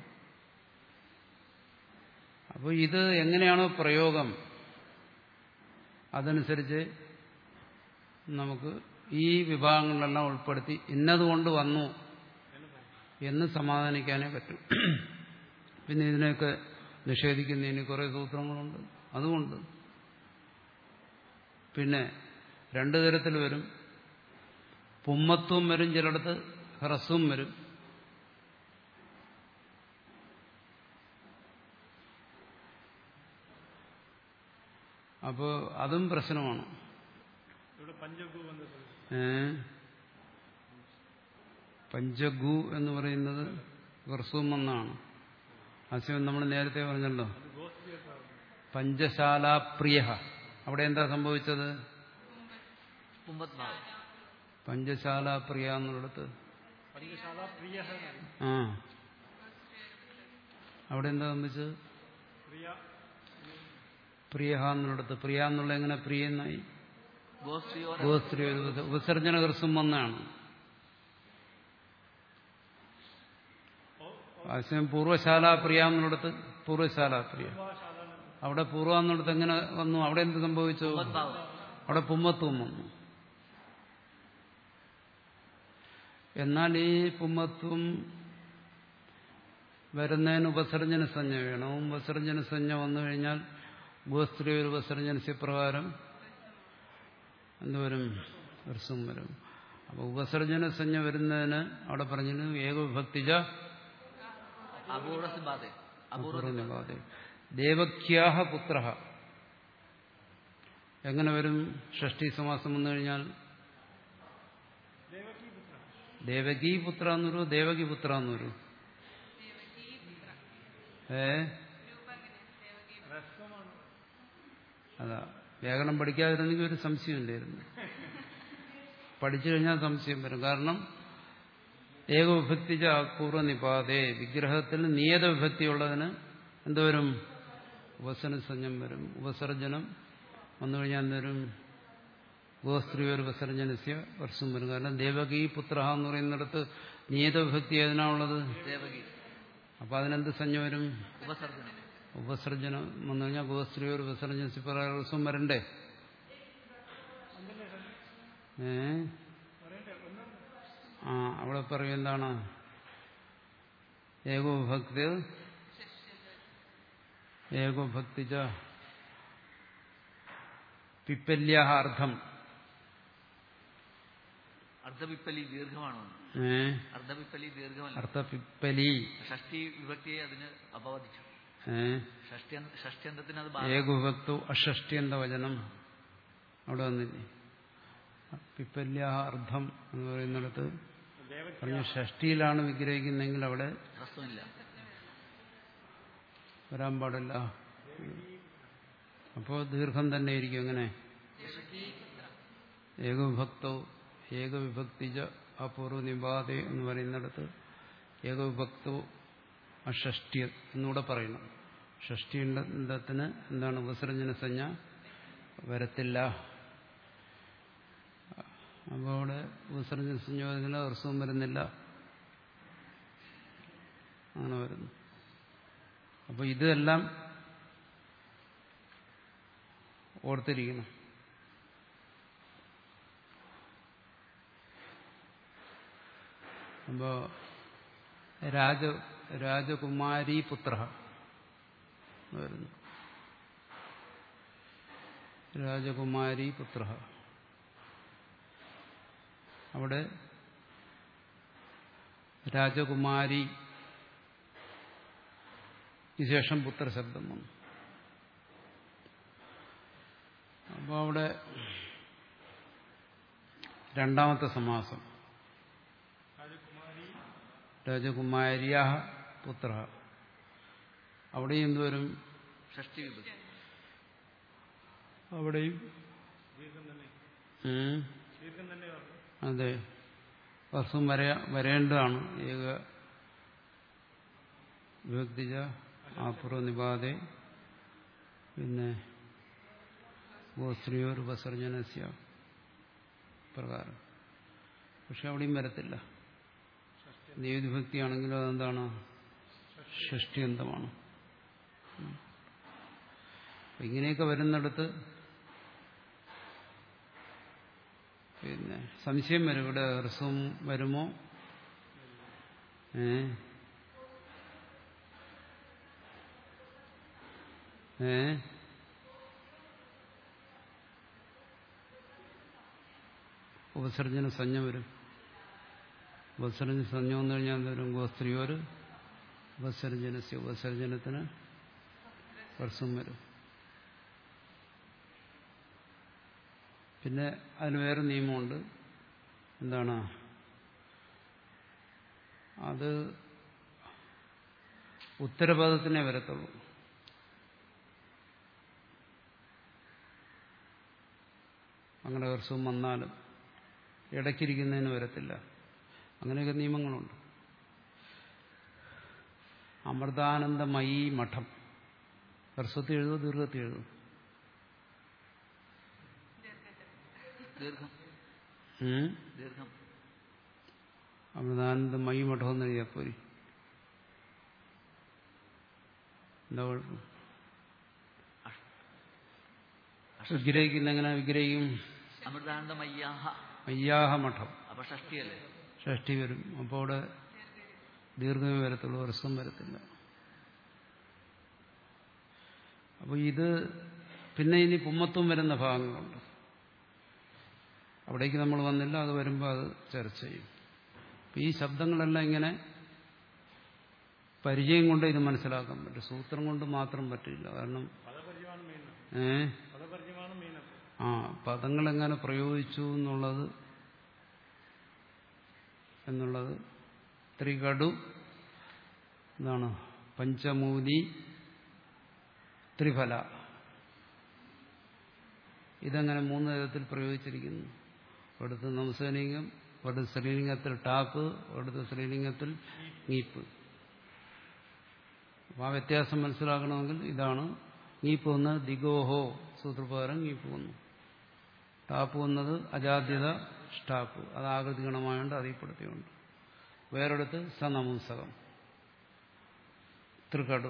അപ്പോൾ ഇത് എങ്ങനെയാണോ പ്രയോഗം അതനുസരിച്ച് നമുക്ക് ഈ വിഭാഗങ്ങളിലെല്ലാം ഉൾപ്പെടുത്തി ഇന്നതുകൊണ്ട് വന്നു എന്ന് സമാധാനിക്കാനേ പറ്റും പിന്നെ ഇതിനെയൊക്കെ നിഷേധിക്കുന്നതിന് കുറേ സൂത്രങ്ങളുണ്ട് അതുകൊണ്ട് പിന്നെ രണ്ടു തരത്തിൽ വരും പുമ്മത്വം വരും ചിലയിടത്ത് ഹ്രസ്വം വരും അപ്പോൾ അതും പ്രശ്നമാണ് ഇവിടെ പഞ്ചഗു വന്നത് ഏ? പഞ്ചഗു എന്ന് പറയുന്നത് ഹ്രസ്വം എന്നാണ് ആശയം നമ്മൾ നേരത്തെ പറഞ്ഞല്ലോ പഞ്ചശാലാപ്രിയ അവിടെ എന്താ സംഭവിച്ചത് പുമ്പത് ഭാവം പഞ്ചശാലാപ്രിയ എന്നുള്ളിടത്ത് പഞ്ചശാല പ്രിയ ആ അവിടെ എന്താ സംഭവിച്ചത് പ്രിയ പ്രിയ എന്നുള്ളിടത്ത് പ്രിയ എന്നുള്ള എങ്ങനെ പ്രിയ എന്നായി ഗോസ്ത്രീയോർ ഗോസ്ത്രീ ഒരു ഉപ- ഉപസർജന ഹ്രസ്വം വന്നാണ് ആശയം പൂർവ്വശാല പ്രിയ എന്നുള്ളിടത്ത് പൂർവ്വശാല പ്രിയ അവിടെ പൂർവ്വ എന്നുള്ളിടത്ത് എങ്ങനെ വന്നു അവിടെ എന്ത് സംഭവിച്ചു പുമ്പത് ഭാവം അവിടെ പുമ്മത്വം വന്നു എന്നാൽ ഈ പുമ്മത്വം വരുന്നതിന് ഉപസർജന സഞ്ജ വേണം ഉപസർജന സഞ്ജ വന്നു കഴിഞ്ഞാൽ ഗോസ്ത്രീ ഒരു ഉപസർജന പ്രകാരം എന്തുവരും ഹ്രസ്വം വരും അപ്പൊ ഉപസർജന സഞ്ജ വരുന്നതിന് അവിടെ പറഞ്ഞിരുന്നു ഏകവിഭക്തിജ അപൂർവ സിംബാധ അപൂർവ പൂർവ്വനിപാതെ ദേവക്യാഹ പുത്ര എങ്ങനെ വരും ഷഷ്ടി സമാസം വന്നു കഴിഞ്ഞാൽ ദേവകീ പുത്ര എന്നൊരു ദേവകി പുത്ര എന്നൊരു ഏ അതാ വ്യാകരണം പഠിക്കാതിരുന്നെങ്കിൽ ഒരു സംശയം ഇല്ലായിരുന്നു പഠിച്ചു കഴിഞ്ഞാൽ സംശയം വരും കാരണം ഏകവിഭക്തിച്ച പൂർവ്വനിപാതേ വിഗ്രഹത്തിൽ നിയത വിഭക്തിയുള്ളതിന് എന്തോരും ഉപസന സഞ്ജം വരും ഉപസർജനം വന്നു കഴിഞ്ഞാൽ എന്തോരും ഗോസ്ത്രീയൊരു വിസർജനസ്യ വർഷം വരും കാരണം ദേവകി പുത്ര എന്ന് പറയുന്നിടത്ത് നിയത വിഭക്തി ഏതിനാണുള്ളത് ദേവകി അപ്പൊ അതിനെന്ത് സഞ്ജ വരും ഉപസർജനം ഉപസർജനം വന്നു കഴിഞ്ഞാൽ ഗോസ്ത്രീയൊരു വിസർജനസ്യ ദിവസം വരണ്ടേ ഏ ആ അവിടെ പറയും എന്താണ് ഏകോഭക്തി ഏകോഭക്തി ച പിപ്പല്യാർത്ഥം അർദ്ധപിപ്പലി ദീർഘമാണോ ഏ അർദ്ധപിപ്പലി ദീർഘമല്ല അർത്ഥ പിപ്പലി ഷഷ്ടി വിഭക്തിയെ അതിന് അപവദിച്ചു ഏ ഷഷ്ടി ഷഷ്ടിയന്തത്തിന് അത് ബാധ- ഏകോഭക്തു അഷഷ്ടിയന്ത വചനം അവിടെ വന്നില്ലേ പിപ്പല്യ അർത്ഥം എന്ന് പറയുന്നിടത്ത് പറഞ്ഞു ഷഷ്ടിയിലാണ് വിഗ്രഹിക്കുന്നതെങ്കിൽ അവിടെ പ്രശ്നമില്ല വരാൻ പാടില്ല അപ്പോൾ ദീർഘം തന്നെ ഇരിക്കും എങ്ങനെ ഏകവിഭക്തോ ഏകവിഭക്തിജ അപൂർവ നിബാധെ എന്ന് പറയുന്നിടത്ത് ഏകവിഭക്തോ അഷഷ്ടി എന്നൂടെ പറയണം ഷഷ്ടിണ്ടത്തിന് എന്താണ് ഉപസർജന സംജ്ഞ വരത്തില്ല അപ്പോൾ അവിടെ ഉപസർജന സംയോജന ഹ്രസ്വം വരുന്നില്ല അങ്ങനെ വരുന്നു അപ്പൊ ഇതെല്ലാം ഓർത്തിരിക്കണം അപ്പോ രാജ രാജകുമാരി പുത്ര വരുന്നു രാജകുമാരി പുത്ര അവിടെ രാജകുമാരി ശേഷം പുത്രശബ്ദം വന്നു അപ്പോൾ അവിടെ രണ്ടാമത്തെ സമാസം രാജകുമാരിയ പുത്ര അവിടെയും എന്തുവരും ഷഷ്ടി വിഭക്തി അവിടെയും ഉം. അതെ വർഷം വര വരേണ്ടതാണ് ഏക വിഭക്തിജ ആപൂർവ നിപാതെ പിന്നെ ഗോസ്ത്രീയോർ ഉപസർജനസ്യ പ്രകാരം പക്ഷെ അവിടെയും വരത്തില്ല ദേവവിഭക്തിയാണെങ്കിലും അതെന്താണ് ഷഷ്ടിയന്തമാണ് ഉം. അപ്പൊ ഇങ്ങനെയൊക്കെ വരുന്നിടത്ത് പിന്നെ സംശയം വരും ഇവിടെ ഹ്രസ്വം വരുമോ ഏ ഏ ഉപസർജന സഞ്ജ വരും ഉപസർജന സഞ്ജ വന്നു കഴിഞ്ഞാൽ എന്ത് വരും ഗോസ്ത്രീയോര് ഉപസർജനസ്യ ഉപസർജനത്തിന് വർഷം വരും പിന്നെ അതിന് വേറെ നിയമമുണ്ട് എന്താണ് അത് ഉത്തരപദത്തിനെ വരത്തുള്ളൂ അങ്ങനെ വർഷവും വന്നാലും ഇടയ്ക്കിരിക്കുന്നതിന് വരത്തില്ല അങ്ങനെയൊക്കെ നിയമങ്ങളുണ്ട് അമൃതാനന്ദമയി മഠം ഹർസ്വത്തിൽ എഴുതോ ദീർഘത്തിൽ എഴുതോ ദീർഘം ഉം? ദീർഘം അമൃതാനന്ദമയി മഠം എന്ന് എഴുതിയാൽ പോരി എന്താ കുഴപ്പം വിഗ്രഹിക്കുന്ന എങ്ങനെ വിഗ്രഹിക്കും അമൃതാനന്ദമയ്യാഹ അയ്യാഹ മഠം അപ്പൊ ഷഷ്ടിയല്ലേ ഷഷ്ടി വരും അപ്പോൾ അവിടെ ദീർഘമേ വരത്തുള്ളൂ വർഷം വരത്തില്ല അപ്പോൾ ഇത് പിന്നെ ഇനി പുമ്മത്വം വരുന്ന ഭാഗങ്ങളുണ്ട് അവിടേക്ക് നമ്മൾ വന്നില്ല അത് വരുമ്പോൾ അത് ചർച്ച ചെയ്യും അപ്പം ഈ ശബ്ദങ്ങളെല്ലാം ഇങ്ങനെ പരിചയം കൊണ്ട് ഇത് മനസ്സിലാക്കാൻ പറ്റും സൂത്രം കൊണ്ട് മാത്രം പറ്റില്ല കാരണം പദപരിചയമാണ് മെയിൻ ഏ പദപരിചയമാണ് മെയിൻ ആ പദങ്ങൾ എങ്ങനെ പ്രയോഗിച്ചു എന്നുള്ളത് എന്നുള്ളത് ത്രികടു എന്താണ് പഞ്ചമൂലി ത്രിഫല ഇതങ്ങനെ മൂന്ന് വിധത്തിൽ പ്രയോഗിച്ചിരിക്കുന്നു ഒരിടത്ത് നംസലിംഗം ഒരിടത്ത് സ്ത്രീലിംഗത്തിൽ ടാപ്പ് ഒരിടത്ത് സ്ത്രീലിംഗത്തിൽ നീപ്പ് അപ്പോൾ ആ വ്യത്യാസം മനസ്സിലാക്കണമെങ്കിൽ ഇതാണ് ഈപ്പ് വന്ന് ദിഗോഹോ സൂത്രപ്രകാരം ഈപ്പ് വന്നു ടാപ്പ് വന്നത് അജാദ്യത ഷ്ടാപ്പ് അത് ആകൃതി ഗണമായോണ്ട് അറിയപ്പെടുത്തിയുണ്ട് വേറെടുത്ത് സനമുസകം തൃകടു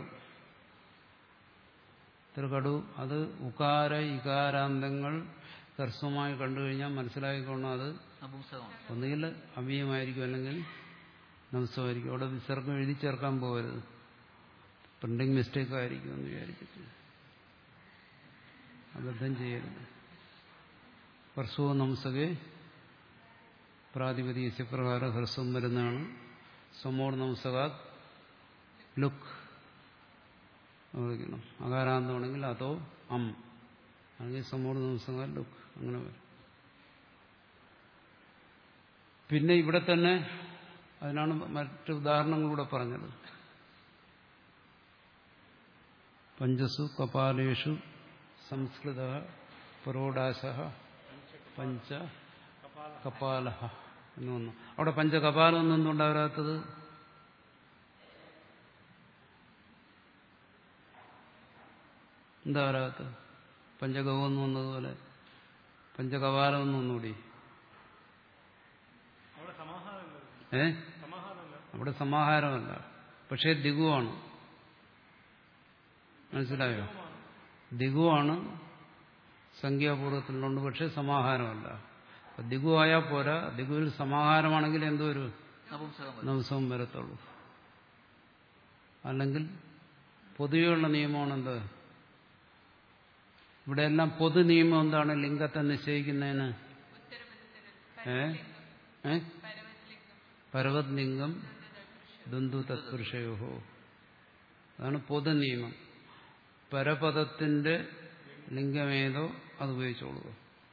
തൃകടു അത് ഉകാര ഇകാരാന്തങ്ങൾ ഹ്രസ്വമായി കണ്ടുകഴിഞ്ഞാൽ മനസ്സിലാക്കിക്കൊള്ളണം അത് നപുംസകമാണ് ഒന്നുകിൽ അവ്യയമായിരിക്കും അല്ലെങ്കിൽ നംസമായിരിക്കും അവിടെ വിസർഗം എഴുതി ചേർക്കാൻ പോകരുത് പ്രിന്റിംഗ് മിസ്റ്റേക്ക് ആയിരിക്കും എന്ന് വിചാരിച്ചിട്ട് അബദ്ധം ചെയ്യരുത് ഹ്രസ്വ നംസകെ പ്രാതിപതിക പ്രകാരം ഹ്രസ്വം വരുന്നതാണ് സമോർ നംസകാത് ലുക്ക് വിളിക്കണം അകാരാന്തമാണെങ്കിൽ അതോ അം അല്ലെങ്കിൽ സമോർ നംസകാത് ലുക്ക് അങ്ങനെ വരും പിന്നെ ഇവിടെ തന്നെ അതിനാണ് മറ്റ് ഉദാഹരണങ്ങളൂടെ പറഞ്ഞത് പഞ്ചസു കപാലേഷു സംസ്കൃത പുരോടാശ പഞ്ച കപാല എന്ന് വന്നു അവിടെ പഞ്ചകപാലം ഒന്നും എന്തുകൊണ്ടാ വരാത്തത് എന്താ വരാത്തത് പഞ്ചഗവം എന്ന് വന്നതുപോലെ പഞ്ചകപാലം എന്ന് ഒന്നുകൂടി അവിടെ സമാഹാരമല്ല ഏ സമാഹാരമല്ല അവിടെ സമാഹാരമല്ല പക്ഷേ ദിഗുവാണ് മനസ്സിലായോ ദിഗുവാണ് സംഖ്യാപൂർവ്വത്തിലുണ്ട് പക്ഷെ സമാഹാരമല്ല അപ്പൊ ദിഗു ആയാൽ പോരാ ദിഗുവിൽ സമാഹാരമാണെങ്കിൽ എന്തോ ഒരു നപുംസകം വരും നവസവും വരത്തുള്ളൂ അല്ലെങ്കിൽ പൊതുവെയുള്ള നിയമമാണ് എന്ത് ഇവിടെ എല്ലാം പൊതു നിയമം എന്താണ് ലിംഗത്തെ നിശ്ചയിക്കുന്നതിന് ഏ ഏ പരവത് ലിംഗം ദന്തു തത്പുരുഷയോഹോ അതാണ് പൊതു നിയമം പരപദത്തിന്റെ ലിംഗമേതോ അത് ഉപയോഗിച്ചോളൂ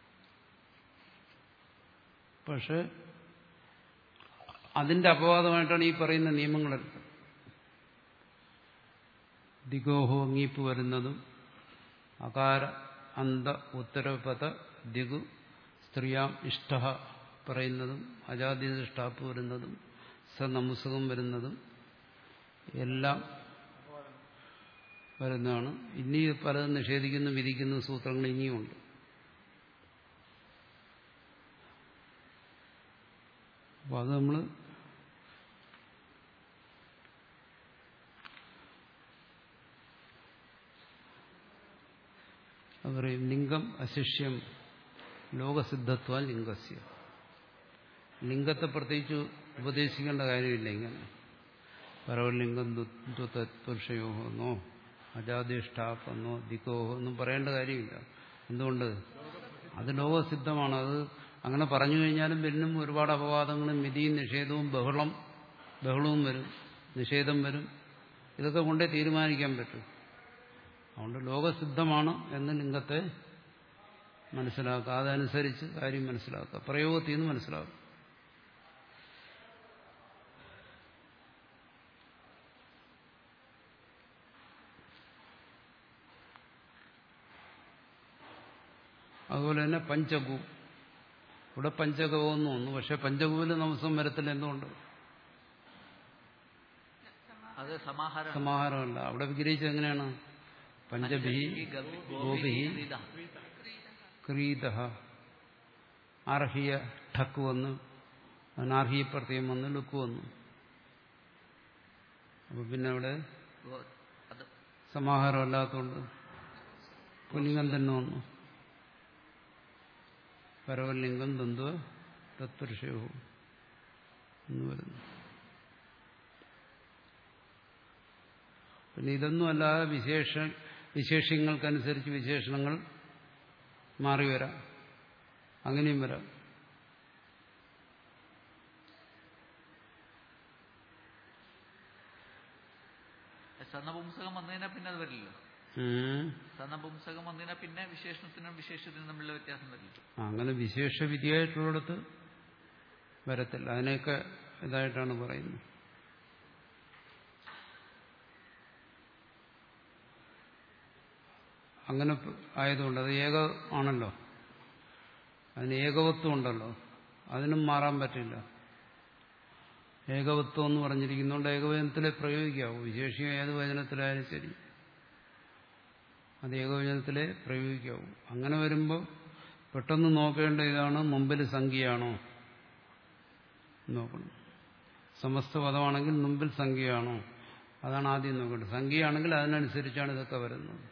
പക്ഷെ അതിന്റെ അപവാദമായിട്ടാണ് ഈ പറയുന്ന നിയമങ്ങളെല്ലാം ദിഗോഹോ അങ്ങീപ്പ് വരുന്നതും അകാര അന്ത ഉത്തരപദ ദിഗു സ്ത്രീയാം ഇഷ്ട പറയുന്നതും അജാതീയ ഇഷ്ടാപ്പ് വരുന്നതും സ നമുസകം വരുന്നതും എല്ലാം വരുന്നതാണ് ഇനി പലതും നിഷേധിക്കുന്നു വിധിക്കുന്ന സൂത്രങ്ങൾ ഇനിയുമുണ്ട് അപ്പോൾ അത് നമ്മൾ അത് പറയും ലിംഗം അശിഷ്യം ലോകസിദ്ധത്വ ലിംഗസ്യ ലിംഗത്തെ പ്രത്യേകിച്ച് ഉപദേശിക്കേണ്ട കാര്യമില്ല ഇങ്ങനെ പരവലിംഗം തത്പുരുഷയോഹോ എന്നോ അജാതിഷ്ടാപ്പെന്നോ ദിക്കോഹോ ഒന്നും പറയേണ്ട കാര്യമില്ല എന്തുകൊണ്ട് അത് ലോകസിദ്ധമാണ് അത് അങ്ങനെ പറഞ്ഞു കഴിഞ്ഞാലും പിന്നും ഒരുപാട് അപവാദങ്ങളും വിധിയും നിഷേധവും ബഹളം ബഹളവും വരും നിഷേധം വരും ഇതൊക്കെ കൊണ്ടേ തീരുമാനിക്കാൻ പറ്റും അതുകൊണ്ട് ലോകസിദ്ധമാണ് എന്ന് ലിംഗത്തെ മനസ്സിലാക്കുക അതനുസരിച്ച് കാര്യം മനസ്സിലാക്കുക പ്രയോഗത്തിൽ നിന്ന് മനസ്സിലാക്കുക അതുപോലെ തന്നെ പഞ്ചഗു ഇവിടെ പഞ്ചഗവം എന്ന് തോന്നുന്നു പക്ഷെ പഞ്ചഗുവിൽ നമസം വരത്തില്ല എന്തുകൊണ്ട് അത് സമാഹാരം സമാഹാരമല്ല അവിടെ വിഗ്രഹിച്ചത് എങ്ങനെയാണ് പഞ്ചഭി ഗോപി ക്രീത ആർഹിയ ഠക്ക് വന്ന് അനാർഹിയ പ്രത്യം വന്ന് ലുക്ക് വന്നു അപ്പൊ പിന്നെ അവിടെ ഗോ- അത് സമാഹാരമല്ലാത്തതുകൊണ്ട് പുല്ലിംഗം തന്നെ വന്നു പരവലിംഗം ദ്വന്ദ്വ തത്പുരുഷവും എന്ന് വരുന്നു പിന്നെ ഇതൊന്നും അല്ലാതെ വിശേഷ വിശേഷ്യങ്ങൾക്കനുസരിച്ച് വിശേഷണങ്ങൾ മാറി വരാം അങ്ങനെയും വരാം സന്നപുംസകം വന്നതിനാ പിന്നെ അത് വരില്ലല്ലോ ഉം. സന്നപുംസകം വന്നതിനാ പിന്നെ വിശേഷണത്തിനും വിശേഷത്തിനും തമ്മിലുള്ള വ്യത്യാസം വരില്ല ആ, അങ്ങനെ വിശേഷ വിധിയായിട്ടുള്ളിടത്ത് വരത്തില്ല അതിനെയൊക്കെ ഇതായിട്ടാണ് പറയുന്നത് അങ്ങനെ പ- ആയതുകൊണ്ട് അത് ഏക ആണല്ലോ അതിന് ഏകവത്വം ഉണ്ടല്ലോ അതിനും മാറാൻ പറ്റില്ല ഏകവത്വം എന്ന് പറഞ്ഞിരിക്കുന്നതുകൊണ്ട് ഏകവചനത്തിലെ പ്രയോഗിക്കാവൂ വിശേഷിയും ഏത് വചനത്തിലായാലും ശരി അത് ഏകവചനത്തിലേ പ്രയോഗിക്കാവൂ അങ്ങനെ വരുമ്പോൾ പെട്ടെന്ന് നോക്കേണ്ട ഇതാണ് മുമ്പിൽ സംഖ്യയാണോ നോക്കണം സമസ്ത പദമാണെങ്കിൽ മുമ്പിൽ സംഖ്യയാണോ അതാണ് ആദ്യം നോക്കേണ്ടത് സംഖ്യയാണെങ്കിൽ അതിനനുസരിച്ചാണ് ഇതൊക്കെ വരുന്നത്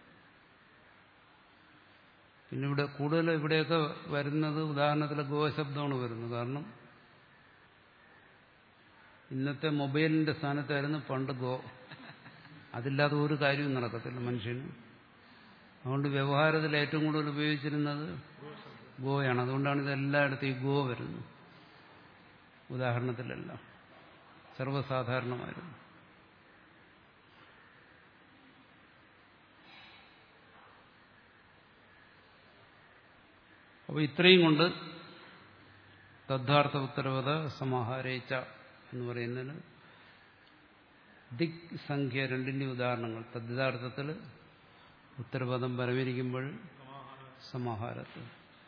പിന്നെ ഇവിടെ കൂടുതൽ ഇവിടെയൊക്കെ വരുന്നത് ഉദാഹരണത്തിൽ ഗോശബ്ദമാണ് വരുന്നത് കാരണം ഇന്നത്തെ മൊബൈലിന്റെ സ്ഥാനത്തായിരുന്നു പണ്ട് ഗോ അതില്ലാതെ ഒരു കാര്യവും നടക്കത്തില്ല മനുഷ്യന് അതുകൊണ്ട് വ്യവഹാരത്തിൽ ഏറ്റവും കൂടുതൽ ഉപയോഗിച്ചിരുന്നത് ഗോയാണ് അതുകൊണ്ടാണ് ഇതെല്ലായിടത്തും ഈ ഗോ വരുന്നത് ഉദാഹരണത്തിലെല്ലാം സർവ്വസാധാരണമായിരുന്നു അപ്പോൾ ഇത്രയും കൊണ്ട് തദ്ധാർത്ഥ ഉത്തരവത സമാഹാരേച്ച എന്ന് പറയുന്നതിന് ദിക് സംഖ്യ രണ്ടിന്റെ ഉദാഹരണങ്ങൾ തദ്ധാർത്ഥത്തിൽ ഉത്തരപദം പരമിരിക്കുമ്പോൾ സമാഹാരത്തിൽ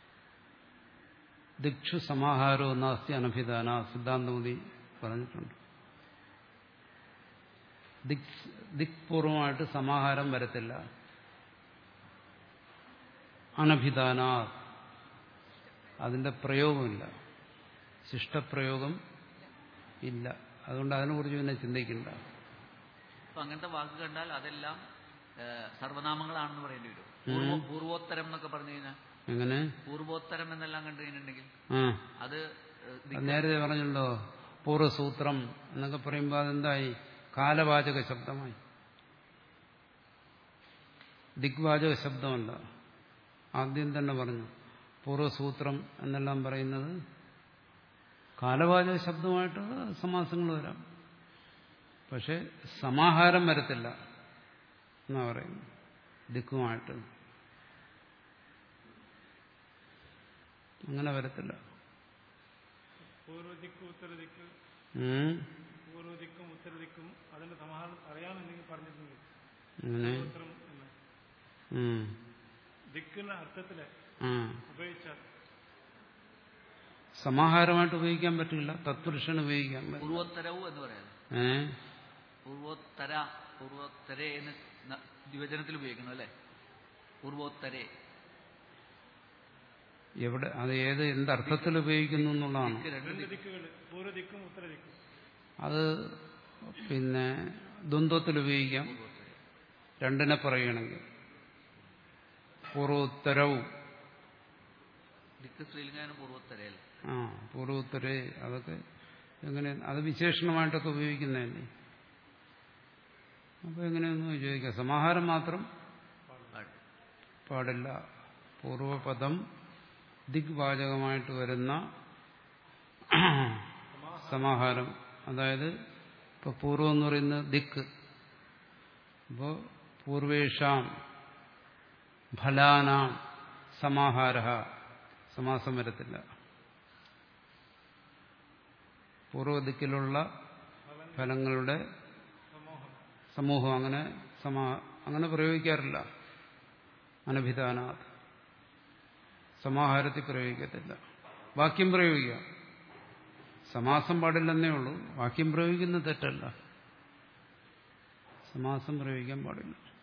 ദിക്ഷു സമാഹാരോ നാസ്തി അനഭിധാന സിദ്ധാന്തമതി പറഞ്ഞിട്ടുണ്ട് ദിക് ദിക്പൂർവമായിട്ട് സമാഹാരം വരത്തില്ല അനഭിധാന അതിന്റെ പ്രയോഗമില്ല ശിഷ്ടപ്രയോഗം ഇല്ല അതുകൊണ്ട് അതിനെക്കുറിച്ച് പിന്നെ ചിന്തിക്കണ്ട അപ്പൊ അങ്ങനത്തെ വാക്ക് കണ്ടാൽ അതെല്ലാം ഏ, സർവനാമങ്ങളാണെന്ന് പറയേണ്ടി വരും പൂർവ പൂർവോത്തരം എന്നൊക്കെ പറഞ്ഞു കഴിഞ്ഞാൽ എങ്ങനെ പൂർവോത്തരം എന്നെല്ലാം കണ്ടു കഴിഞ്ഞിട്ടുണ്ടെങ്കിൽ ആ അത് ഏ, ദി- അത് നേരത്തെ പറഞ്ഞല്ലോ പൂർവ്വസൂത്രം എന്നൊക്കെ പറയുമ്പോൾ അതെന്തായി കാലവാചക ശബ്ദമായി ദിഗ്വാചക ശബ്ദമല്ല ആദ്യം തന്നെ പറഞ്ഞു പൂർവ്വസൂത്രം എന്നെല്ലാം പറയുന്നത് കാലവാചക ശബ്ദമായിട്ട് സമാസങ്ങൾ വരാം പക്ഷെ സമാഹാരം വരത്തില്ല എന്നാ പറയുന്നത് ദിക്കുമായിട്ട് അങ്ങനെ വരത്തില്ല പൂർവ്വദിക്കും ഉത്തരദിക്കും ഉം. പൂർവ്വദിക്കും ഉത്തരദിക്കും അതിന്റെ സമാഹാരം അറിയാമെന്നുണ്ടെങ്കിൽ പറഞ്ഞിട്ടുണ്ട് അങ്ങനെ ഉത്തരം എന്ന് ഉം. ദിക്കുന്ന അർത്ഥത്തില് ആ ഉപയോഗിച്ചാൽ സമാഹാരമായിട്ട് ഉപയോഗിക്കാൻ പറ്റില്ല തത്പുരുഷന് ഉപയോഗിക്കാൻ പറ്റും പൂർവോത്തരവും എന്ന് പറയാം ഏ പൂർവോത്തര പൂർവോത്തരേ എന്ന് ന- ദ്വിവചനത്തിൽ ഉപയോഗിക്കുന്നു അല്ലെ പൂർവോത്തരേ എവിടെ അത് ഏത് എന്തർത്ഥത്തിൽ ഉപയോഗിക്കുന്നു എന്നുള്ളതാണ് ദിക്ക് രണ്ട് രണ്ട് ദിക്ക്. ദിക്കുകൾ പൂർവ്വദിക്കും ഉത്തരദിക്കും അത് പിന്നെ ദ്വന്ദ്വത്തിൽ ഉപയോഗിക്കാം പൂർവോത്തരേ. രണ്ടിനെ പറയുകയാണെങ്കിൽ പൂർവോത്തരവും ദിക്ക് സ്ത്രീലിംഗാനും പൂർവോത്തരേ അല്ലേ ആ പൂർവോത്തരേ അതൊക്കെ എങ്ങനെ അത് വിശേഷണമായിട്ടൊക്കെ ഉപയോഗിക്കുന്നതല്ലേ അപ്പോൾ എങ്ങനെയൊന്നും ചോദിക്കാം സമാഹാരം മാത്രം പാടില്ല. പാടില്ല പൂർവപദം ദിഗ്വാചകമായിട്ട് വരുന്ന സമാഹാരം അതായത് ഇപ്പൊ പൂർവം എന്ന് പറയുന്നത് ദിക്ക് അപ്പോൾ പൂർവേഷാം ഫലാനാം സമാഹാര സമാസം വരത്തില്ല പൂർവ്വദിക്കിലുള്ള ഫലങ്ങളുടെ സമൂഹം അങ്ങനെ സമാ അങ്ങനെ പ്രയോഗിക്കാറില്ല അനഭിധാനാത് സമാഹാരത്തിൽ പ്രയോഗിക്കത്തില്ല വാക്യം പ്രയോഗിക്കാം സമാസം പാടില്ലെന്നേ ഉള്ളൂ വാക്യം പ്രയോഗിക്കുന്നത് തെറ്റല്ല സമാസം പ്രയോഗിക്കാൻ പാടില്ല